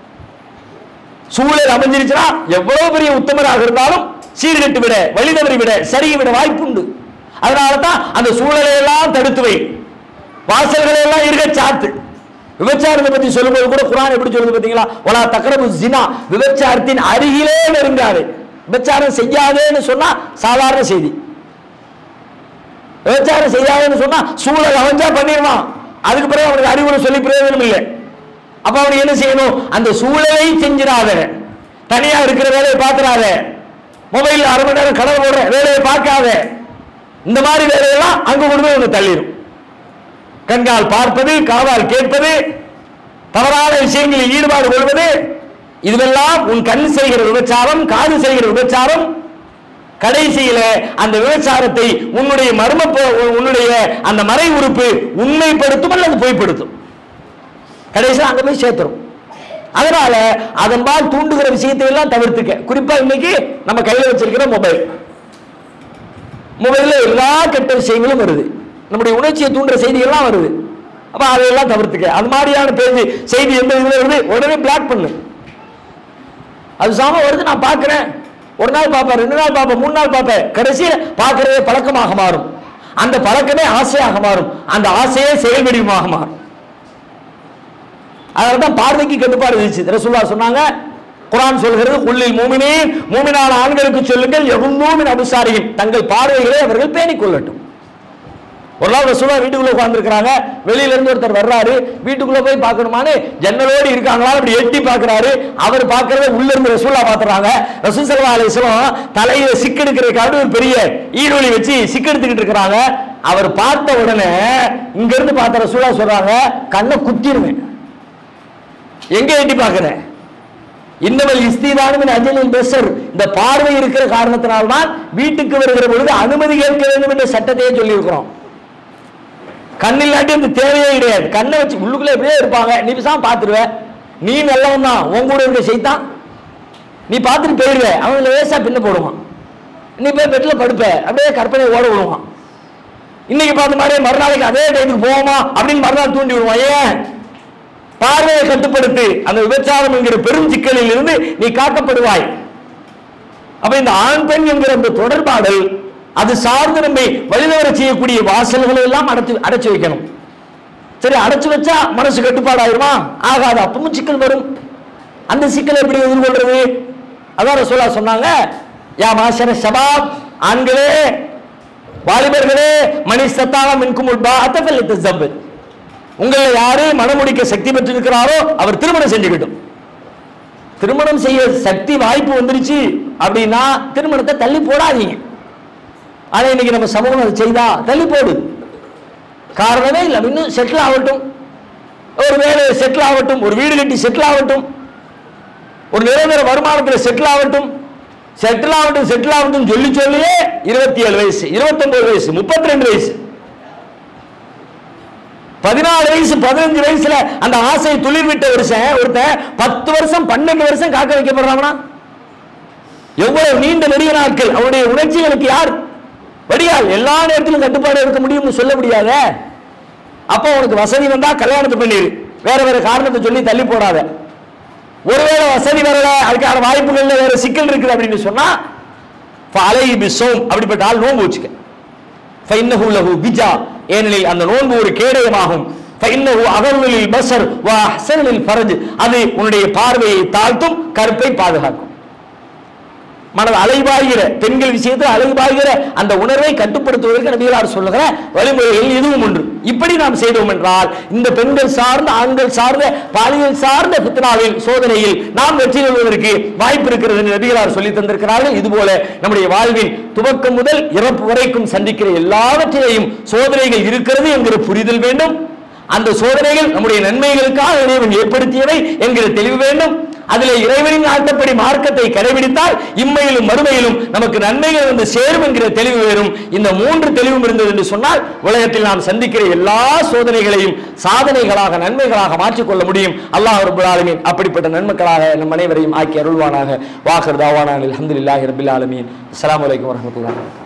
S1: சூழல் அமைஞ்சிருச்சுன்னா எவ்வளவு பெரிய உத்தமராக இருந்தாலும் சீர்கட்டு விட வழிதவறி விட சரியை விட வாய்ப்புண்டு அதனால தான் அந்த சூழலை எல்லாம் தடுத்து வை வாசல்களை எல்லாம் இருக்க சாத்து விபச்சாரத்தை பத்தி சொல்லும்போது கூட குரான் எப்படி சொல்லுது பாத்தீங்களா ஒலா தக்கரபு ஜினா விபச்சாரத்தின் அருகிலே நெருங்காது விபச்சாரம் செய்யாதேன்னு சொன்னா சாதாரண செய்தி விபச்சாரம் செய்யாதேன்னு சொன்னா சூழல் அவஞ்சா பண்ணிடுவான் அதுக்கு பிறகு அவனுக்கு அறிவுரை சொல்லி பிரயோஜனம் இல்லை அப்ப அவனுக்கு என்ன செய்யணும் அந்த சூழலை செஞ்சிடாத தனியா இருக்கிற வேலையை பார்த்துடாத மொபைல் அரை மணி நேரம் கடல் போடுற வேலையை பார்க்காத இந்த மாதிரி வேலையெல்லாம் அங்க கொண்டு போய் உன்னை தள்ளிடும் கண்கால் பார்ப்பது காதால் கேட்பது தவறான விஷயங்களில் ஈடுபாடு கொள்வது இதுவெல்லாம் உன் கண் செய்கிற விபச்சாரம் காது செய்கிற விபச்சாரம் கடைசியில அந்த விபச்சாரத்தை உன்னுடைய மர்ம ப- உன்னுடைய அந்த மறை உறுப்பு உண்மைப்படுத்தும் அல்லது பொய்ப்படுத்தும் கடைசியில் அங்க போய் சேர்த்துரும் அதனால அதன்பால் தூண்டுகிற விஷயத்தை எல்லாம் தவிர்த்துக்க குறிப்பா இன்னைக்கு நம்ம கையில வச்சிருக்கிற மொபைல் மொபைல்ல எல்லா கெட்ட விஷயங்களும் வருது நம்முடைய உணர்ச்சியை தூண்டுற செய்திகள்லாம் வருது அப்ப அதையெல்லாம் தவிர்த்துக்க அது மாதிரியான பேஜ் செய்தி எந்த இதுல வருது உடனே பிளாக் பண்ணு அது சாம வருது நான் பார்க்கிறேன் ஒரு நாள் பார்ப்பேன் ரெண்டு நாள் பார்ப்பேன் மூணு நாள் பார்ப்பேன் கடைசியில் பார்க்கறதே பழக்கமாக மாறும் அந்த பழக்கமே ஆசையாக மாறும் அந்த ஆசையே செயல் வடிவமாக மாறும் அதனால தான் பார்வைக்கு கட்டுப்பாடு இருந்துச்சு ரசூல்லா சொன்னாங்க குர்ஆன் சொல்கிறது உள்ளில் மூமினீன் மூமினான ஆண்களுக்கு சொல்லுங்கள் எகுந்தூமின் அபுசாரியும் தங்கள் பார்வைகளை அவர்கள் பேணிக் கொள்ளட்டும் ஒரு நாள் ரசூலா வீட்டுக்குள்ள உட்கார்ந்துருக்காங்க வெளியில இருந்து ஒருத்தர் வர்றாரு வீட்டுக்குள்ள போய் பார்க்கணுமான்னு ஜன்னலோடு இருக்காங்களா அப்படி எட்டி பார்க்கறாரு அவர் பார்க்கறத உள்ள இருந்து ரசூலா பாத்துறாங்க ரசூல் சல்லா அலிஸ்லாம் தலையில சிக்கெடுக்கிறதுக்காக ஒரு பெரிய ஈடுவலி வச்சு சிக்கெடுத்துக்கிட்டு இருக்கிறாங்க அவர் பார்த்த உடனே இங்க இருந்து பார்த்த ரசூலா சொல்றாங்க கண்ணை குத்திருவேன் எங்க எட்டி பார்க்கிறேன் இன்னமல் இஸ்திதானும் அஜலில் பெசர் இந்த பார்வை இருக்கிற காரணத்தினால்தான் வீட்டுக்கு வருகிற பொழுது அனுமதி கேட்க வேண்டும் என்ற சட்டத்தையே சொல்லியிருக்கிறோம் கண்ணில்லாட்டி அந்த தேவையே கிடையாது கண்ணை வச்சு உள்ளுக்குள்ள எப்படியே இருப்பாங்க நீ பேசாம பார்த்துருவ நீ நல்லவன் தான் உன் கூட இருக்க செய்தான் நீ பார்த்துட்டு போயிடுவ அவன் லேசா பின்ன போடுவான் நீ போய் பெட்டில் படுப்ப அப்படியே கற்பனை ஓட விடுவான் இன்னைக்கு பார்த்த மாதிரி மறுநாளைக்கு அதே டைத்துக்கு போவோமா அப்படின்னு மறுநாள் தூண்டி விடுவான் ஏன் பார்வையை கட்டுப்படுத்து அந்த விபச்சாரம் என்கிற பெரும் சிக்கலில் இருந்து நீ காக்கப்படுவாய் அப்ப இந்த ஆண் பெண் என்கிற அந்த தொடர்பாடல் அது சார்ந்து நம்மை வழிதவர செய்யக்கூடிய வாசல்களை எல்லாம் அடைச்சு அடைச்சு வைக்கணும் சரி அடைச்சு வச்சா மனசு கட்டுப்பாடு ஆயிருமா ஆகாது அப்பவும் சிக்கல் வரும் அந்த சிக்கலை எப்படி எதிர்கொள்றது அதான் ரசூலா சொன்னாங்க யா மாசர ஷபாப் ஆண்களே வாலிபர்களே மணி சத்தான மின்குமுல் பா அத்தஃபல் தஸ்ஸப் உங்களை யாரு மனமுடிக்க சக்தி பெற்றிருக்கிறாரோ அவர் திருமணம் செஞ்சுக்கிட்டும் திருமணம் செய்ய சக்தி வாய்ப்பு வந்துருச்சு அப்படின்னா திருமணத்தை தள்ளி போடாதீங்க ஆனா இன்னைக்கு நம்ம சமூகம் அதை செய்தா தள்ளி போடு காரணமே இல்லை இன்னும் செட்டில் ஆகட்டும் ஒரு வேலை செட்டில் ஆகட்டும் ஒரு வீடு கட்டி செட்டில் ஆகட்டும் ஒரு நிரந்தர வருமானத்தில் செட்டில் ஆகட்டும் செட்டில் ஆகட்டும் செட்டில் ஆகட்டும் சொல்லி சொல்லியே இருபத்தி ஏழு வயசு இருபத்தொன்பது வயசு முப்பத்தி ரெண்டு வயசு பதினாலு வயசு பதினஞ்சு வயசுல அந்த ஆசையை துளிர் விட்ட வருஷம் ஒருத்தன் பத்து வருஷம் பன்னெண்டு வருஷம் காக்க வைக்கப்படுறாங்கன்னா எவ்வளவு நீண்ட நெடிய நாட்கள் அவனுடைய உணர்ச்சிகளுக்கு யார் வடியால் எல்லா நேரத்திலும் கட்டுப்பாடு இருக்க முடியும்னு சொல்ல முடியாத அப்போ உனக்கு வசதி வந்தா கல்யாணத்தை பண்ணிடு வேற வேற காரணத்தை சொல்லி தள்ளி போடாத ஒருவேளை வசதி வரல அதுக்கான வாய்ப்புகள்ல வேற சிக்கல் இருக்குது அப்படின்னு சொன்னா அலை பிசோம் அப்படிப்பட்ட ஆள் நோன்பு வச்சுக்க ஃபைன்னஹு லஹு பிஜா ஏனெனில் அந்த நோன்பு ஒரு கேடயமாகும் ஃபைன்னஹு அகல்லில் பஸர் வ அஹ்சனில் ஃபரஜ் அது உன்னுடைய பார்வையை தாழ்த்தும் கருப்பை பாதுகாக்கும் மனது அலைபாய்கிற பெண்கள் விஷயத்தில் அலைபாய்கிற அந்த உணர்வை கட்டுப்படுத்துவதற்கு நபிகளார் சொல்லுகிற வழிமுறைகள் இதுவும் ஒன்று இப்படி நாம் செய்தோம் என்றால் இந்த பெண்கள் சார்ந்த ஆண்கள் சார்ந்த பாலியல் சார்ந்த பித்னாவில் சோதனையில் நாம் வெற்றி கொள்வதற்கு வாய்ப்பு இருக்கிறது என்று நபிகளார் சொல்லி தந்திருக்கிறார்கள் இதுபோல நம்முடைய வாழ்வின் துவக்கம் முதல் இறப்பு வரைக்கும் சந்திக்கிற எல்லாவற்றிலையும் சோதனைகள் இருக்கிறது என்கிற புரிதல் வேண்டும் அந்த சோதனைகள் நம்முடைய நன்மைகளுக்காக இறைவன் ஏற்படுத்தியவை என்கிற தெளிவு வேண்டும் அதிலே இறைவனின் நாட்டப்படி மார்க்கத்தை கடைபிடித்தால் இம்மையிலும் மறுமையிலும் நமக்கு நன்மைகள் வந்து சேரும் என்கிற தெளிவு வேறும் இந்த மூன்று தெளிவும் இருந்தது என்று சொன்னால் உலகத்தில் நாம் சந்திக்கிற எல்லா சோதனைகளையும் சாதனைகளாக நன்மைகளாக மாற்றிக்கொள்ள முடியும் அல்லாஹ் ரபுல் ஆலமீன் அப்படிப்பட்ட நன்மக்களாக நம் அனைவரையும் ஆக்கி அருள்வானாக வாஹர் தாவானான் அல்ஹம்துலில்லாஹி ரபில் ஆலமீன் அஸ்ஸலாமு அலைக்கும் வரஹ்மத்துல்லாஹி